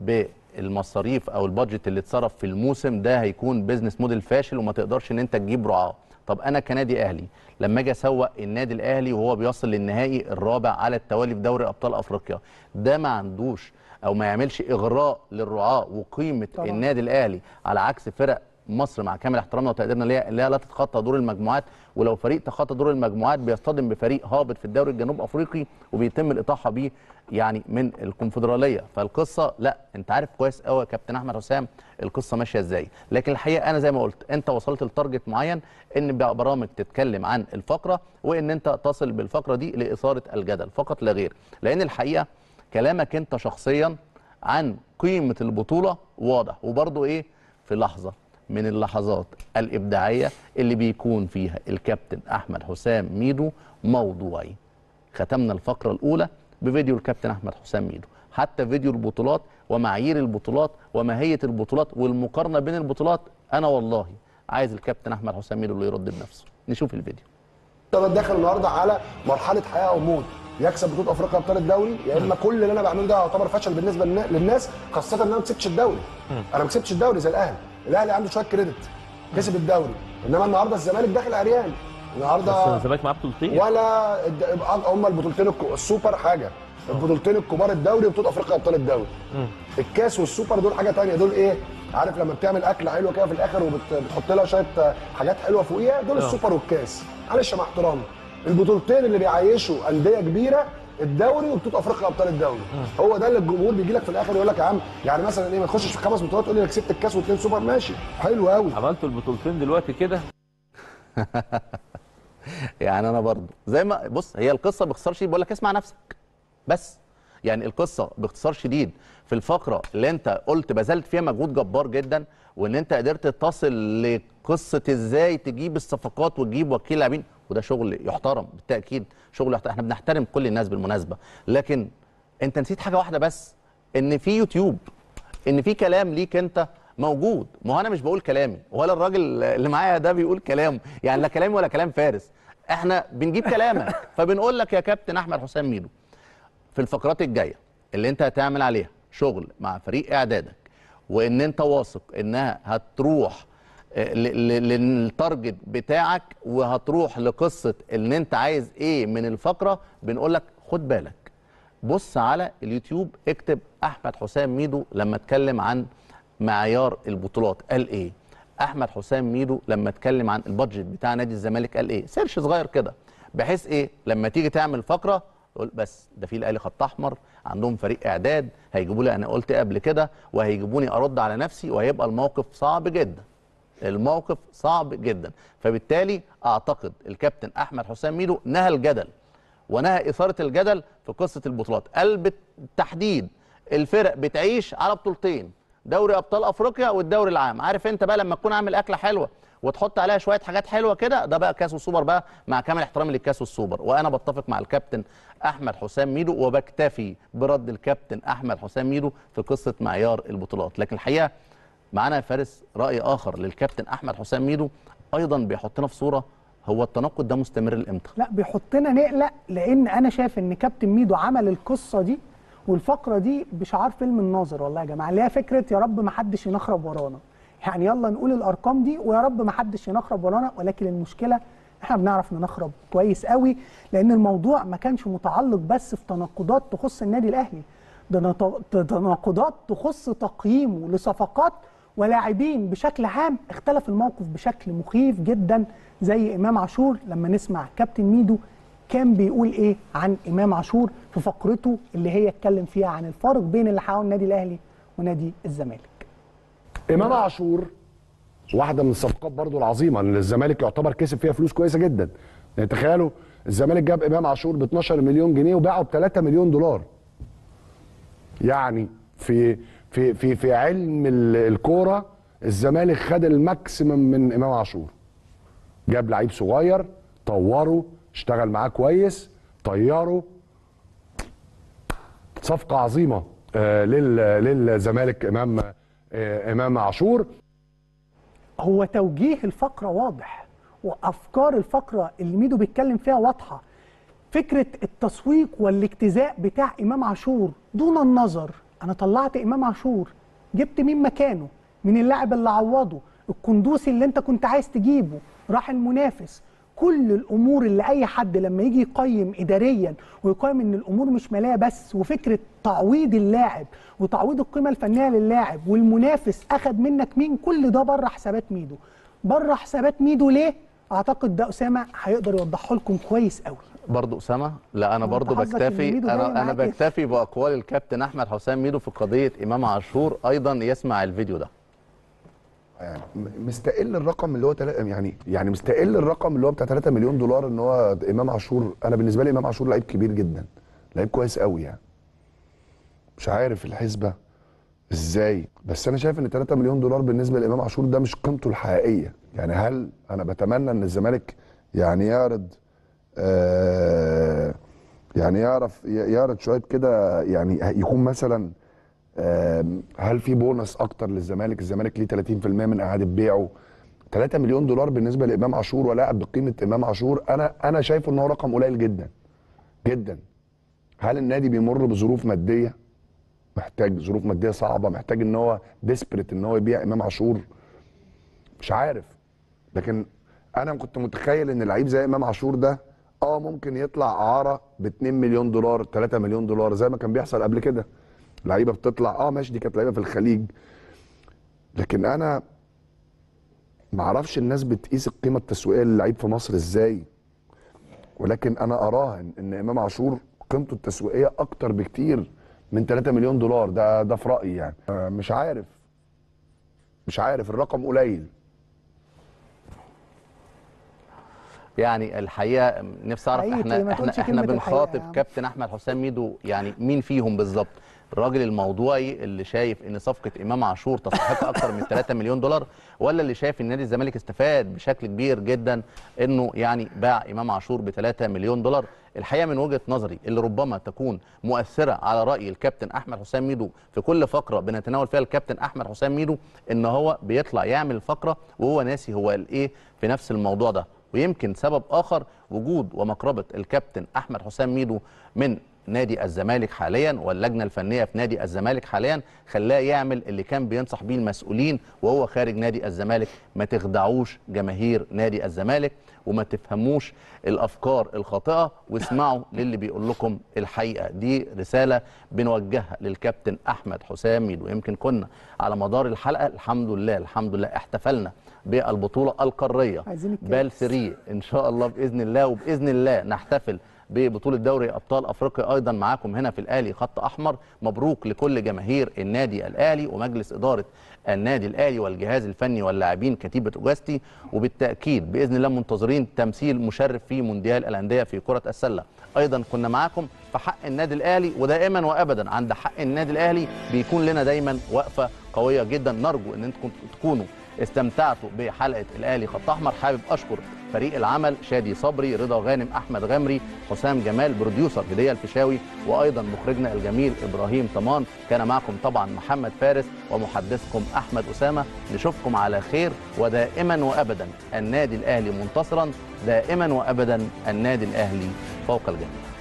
بالمصاريف او البادجت اللي اتصرف في الموسم ده هيكون بيزنس موديل فاشل وما تقدرش ان انت تجيب رعاه طب انا كنادي اهلي لما اجي اسوق النادي الاهلي وهو بيصل للنهائي الرابع على التوالي في دوري ابطال افريقيا ده ما عندوش او ما يعملش اغراء للرعاه وقيمه طبعاً. النادي الاهلي على عكس فرق مصر مع كامل احترامنا وتقديرنا ليها اللي هي لا تتخطى دور المجموعات ولو فريق تخطى دور المجموعات بيصطدم بفريق هابط في الدوري الجنوب افريقي وبيتم الاطاحه بيه يعني من الكونفدراليه فالقصه لا انت عارف كويس قوي يا كابتن احمد حسام القصه ماشيه ازاي لكن الحقيقه انا زي ما قلت انت وصلت لتارجت معين ان بقى برامج تتكلم عن الفقره وان انت تصل بالفقره دي لاثاره الجدل فقط لا غير لان الحقيقه كلامك انت شخصيا عن قيمه البطوله واضح وبرضه ايه في لحظه من اللحظات الابداعيه اللي بيكون فيها الكابتن احمد حسام ميدو موضوعي ختمنا الفقره الاولى بفيديو الكابتن احمد حسام ميدو حتى فيديو البطولات ومعايير البطولات وماهيه البطولات والمقارنه بين البطولات انا والله عايز الكابتن احمد حسام ميدو اللي يرد بنفسه نشوف الفيديو انا داخل النهارده على مرحله حياه او موت يكسب بطوله افريقيا ابطال الدوري يا اما كل اللي انا بعمله ده يعتبر فشل بالنسبه للنا- للناس خاصه ان انا ما كسبتش الدوري انا ما كسبتش الدوري زي الاهلي الاهلي عنده شويه كريدت كسب الدوري انما النهارده الزمالك داخل عريان بس النهارده الزمالك معاه بطولتين ولا الد- هم البطولتين الك- السوبر حاجه البطولتين الكبار الدوري وبطوله افريقيا ابطال الدوري الكاس والسوبر دول حاجه تانية دول ايه عارف لما بتعمل اكله حلوه كده في الاخر وبتحط لها شويه آه، حاجات حلوه فوقيها دول السوبر والكاس معلش مع احترامي البطولتين اللي بيعيشوا انديه كبيره الدوري وبطوله افريقيا ابطال الدوري هو ده اللي الجمهور بيجي لك في الاخر يقول لك يا عم يعني مثلا ايه ما تخشش في خمس بطولات تقول لي انا كسبت الكاس واثنين سوبر ماشي حلو قوي عملتوا البطولتين دلوقتي كده يعني انا برضو زي ما بص هي القصه باختصار شديد بقول لك اسمع نفسك بس يعني القصه باختصار شديد في الفقره اللي انت قلت بذلت فيها مجهود جبار جدا وان انت قدرت تصل لقصه ازاي تجيب الصفقات وتجيب وكيل لاعبين وده شغل يحترم بالتاكيد شغل يحترم. احنا بنحترم كل الناس بالمناسبه لكن انت نسيت حاجه واحده بس ان في يوتيوب ان في كلام ليك انت موجود ما هو انا مش بقول كلامي ولا الراجل اللي معايا ده بيقول كلامه يعني لا كلامي ولا كلام فارس احنا بنجيب كلامك فبنقول لك يا كابتن احمد حسام ميدو في الفقرات الجايه اللي انت هتعمل عليها شغل مع فريق اعدادك وان انت واثق انها هتروح آه، ل- ل- للتارجت بتاعك وهتروح لقصه ان انت عايز ايه من الفقره بنقول لك خد بالك بص على اليوتيوب اكتب احمد حسام ميدو لما اتكلم عن معيار البطولات قال ايه احمد حسام ميدو لما اتكلم عن البادجت بتاع نادي الزمالك قال ايه سيرش صغير كده بحيث ايه لما تيجي تعمل فقره تقول بس ده في الاهلي خط احمر عندهم فريق اعداد هيجيبوا لي انا قلت قبل كده وهيجيبوني ارد على نفسي وهيبقى الموقف صعب جدا الموقف صعب جدا فبالتالي اعتقد الكابتن احمد حسام ميدو نهى الجدل ونهى اثاره الجدل في قصه البطولات قال بالتحديد الفرق بتعيش على بطولتين دوري ابطال افريقيا والدوري العام عارف انت بقى لما تكون عامل اكله حلوه وتحط عليها شويه حاجات حلوه كده ده بقى كاس والسوبر بقى مع كامل احترامي للكاس والسوبر وانا بتفق مع الكابتن احمد حسام ميدو وبكتفي برد الكابتن احمد حسام ميدو في قصه معيار البطولات لكن الحقيقه معانا يا فارس راي اخر للكابتن احمد حسام ميدو ايضا بيحطنا في صوره هو التناقض ده مستمر لامتى لا بيحطنا نقلق لان انا شايف ان كابتن ميدو عمل القصه دي والفقره دي بشعار فيلم الناظر والله يا جماعه اللي هي فكره يا رب ما حدش ينخرب ورانا يعني يلا نقول الارقام دي ويا رب ما حدش ينخرب ورانا ولكن المشكله احنا بنعرف ننخرب كويس قوي لان الموضوع ما كانش متعلق بس في تناقضات تخص النادي الاهلي ده نط- تناقضات تخص تقييمه لصفقات ولاعبين بشكل عام اختلف الموقف بشكل مخيف جدا زي امام عاشور لما نسمع كابتن ميدو كان بيقول ايه عن امام عاشور في فقرته اللي هي اتكلم فيها عن الفارق بين اللي حققه النادي الاهلي ونادي الزمالك امام عاشور واحده من الصفقات برضو العظيمه ان الزمالك يعتبر كسب فيها فلوس كويسه جدا يعني تخيلوا الزمالك جاب امام عاشور ب 12 مليون جنيه وباعه ب 3 مليون دولار يعني في في في في علم ال- الكوره الزمالك خد الماكسيمم من امام عاشور جاب لعيب صغير طوره اشتغل معاه كويس طيره صفقه عظيمه آه، لل- للزمالك امام آه، امام عاشور هو توجيه الفقره واضح وافكار الفقره اللي ميدو بيتكلم فيها واضحه فكره التسويق والاجتزاء بتاع امام عاشور دون النظر انا طلعت امام عاشور جبت مين مكانه من اللاعب اللي عوضه القندوسي اللي انت كنت عايز تجيبه راح المنافس كل الامور اللي اي حد لما يجي يقيم اداريا ويقيم ان الامور مش ماليه بس وفكره تعويض اللاعب وتعويض القيمه الفنيه للاعب والمنافس اخد منك مين كل ده بره حسابات ميدو بره حسابات ميدو ليه اعتقد ده اسامه هيقدر يوضحه لكم كويس قوي برضو اسامه لا انا هو برضو أنت قصدك بكتفي إن ميدو جاي انا انا معاك؟ بكتفي باقوال الكابتن احمد حسام ميدو في قضيه امام عاشور ايضا يسمع الفيديو ده يعني م- مستقل الرقم اللي هو تلا... يعني يعني مستقل الرقم اللي هو بتاع 3 مليون دولار ان هو امام عاشور انا بالنسبه لي امام عاشور لعيب كبير جدا لعيب كويس قوي يعني مش عارف الحسبه ازاي بس انا شايف ان 3 مليون دولار بالنسبه لامام عاشور ده مش قيمته الحقيقيه يعني هل انا بتمنى ان الزمالك يعني يعرض آه يعني يعرف يعرض شويه كده يعني يكون مثلا آم، هل في بونص اكتر للزمالك الزمالك ليه 30% من اعاده بيعه 3 مليون دولار بالنسبه لامام عاشور ولاعب بقيمه امام عاشور انا انا شايف ان هو رقم قليل جدا جدا هل النادي بيمر بظروف ماديه محتاج ظروف ماديه صعبه محتاج ان هو ديسبريت ان هو يبيع امام عاشور مش عارف لكن انا كنت متخيل ان لعيب زي امام عاشور ده اه ممكن يطلع اعاره ب 2 مليون دولار 3 مليون دولار زي ما كان بيحصل قبل كده لعيبه بتطلع اه ماشي دي كانت لعيبه في الخليج لكن انا ما اعرفش الناس بتقيس القيمه التسويقيه للعيب في مصر ازاي ولكن انا اراهن ان امام عاشور قيمته التسويقيه اكتر بكتير من 3 مليون دولار ده ده في رايي يعني آه، مش عارف مش عارف الرقم قليل يعني الحقيقه نفسي اعرف حقيقي، احنا ما احنا تقولش احنا كلمة الحقيقة يا بنخاطب عم. كابتن احمد حسام ميدو يعني مين فيهم بالظبط الراجل الموضوعي اللي شايف ان صفقه امام عاشور تستحق اكتر من 3 مليون دولار ولا اللي شايف ان نادي الزمالك استفاد بشكل كبير جدا انه يعني باع امام عاشور ب 3 مليون دولار الحقيقه من وجهه نظري اللي ربما تكون مؤثره على راي الكابتن احمد حسام ميدو في كل فقره بنتناول فيها الكابتن احمد حسام ميدو ان هو بيطلع يعمل فقره وهو ناسي هو قال ايه في نفس الموضوع ده ويمكن سبب اخر وجود ومقربه الكابتن احمد حسام ميدو من نادي الزمالك حاليا واللجنه الفنيه في نادي الزمالك حاليا خلاه يعمل اللي كان بينصح بيه المسؤولين وهو خارج نادي الزمالك ما تخدعوش جماهير نادي الزمالك وما تفهموش الافكار الخاطئه واسمعوا للي بيقول لكم الحقيقه دي رساله بنوجهها للكابتن احمد حسام ميدو يمكن كنا على مدار الحلقه الحمد لله الحمد لله احتفلنا بالبطوله القاريه عايزين الكاس. بال 3 ان شاء الله باذن الله وباذن الله نحتفل ببطوله دوري ابطال افريقيا ايضا معاكم هنا في الاهلي خط احمر مبروك لكل جماهير النادي الاهلي ومجلس اداره النادي الاهلي والجهاز الفني واللاعبين كتيبه اوجاستي وبالتاكيد باذن الله منتظرين تمثيل مشرف في مونديال الانديه في كره السله ايضا كنا معاكم في حق النادي الاهلي ودائما وابدا عند حق النادي الاهلي بيكون لنا دايما وقفه قويه جدا نرجو ان انتم تكونوا استمتعتوا بحلقه الاهلي خط احمر حابب اشكر فريق العمل شادي صبري رضا غانم احمد غمري حسام جمال بروديوسر هديه الفيشاوي وايضا مخرجنا الجميل ابراهيم طمان كان معكم طبعا محمد فارس ومحدثكم احمد اسامه نشوفكم على خير ودائما وابدا النادي الاهلي منتصرا دائما وابدا النادي الاهلي فوق الجميع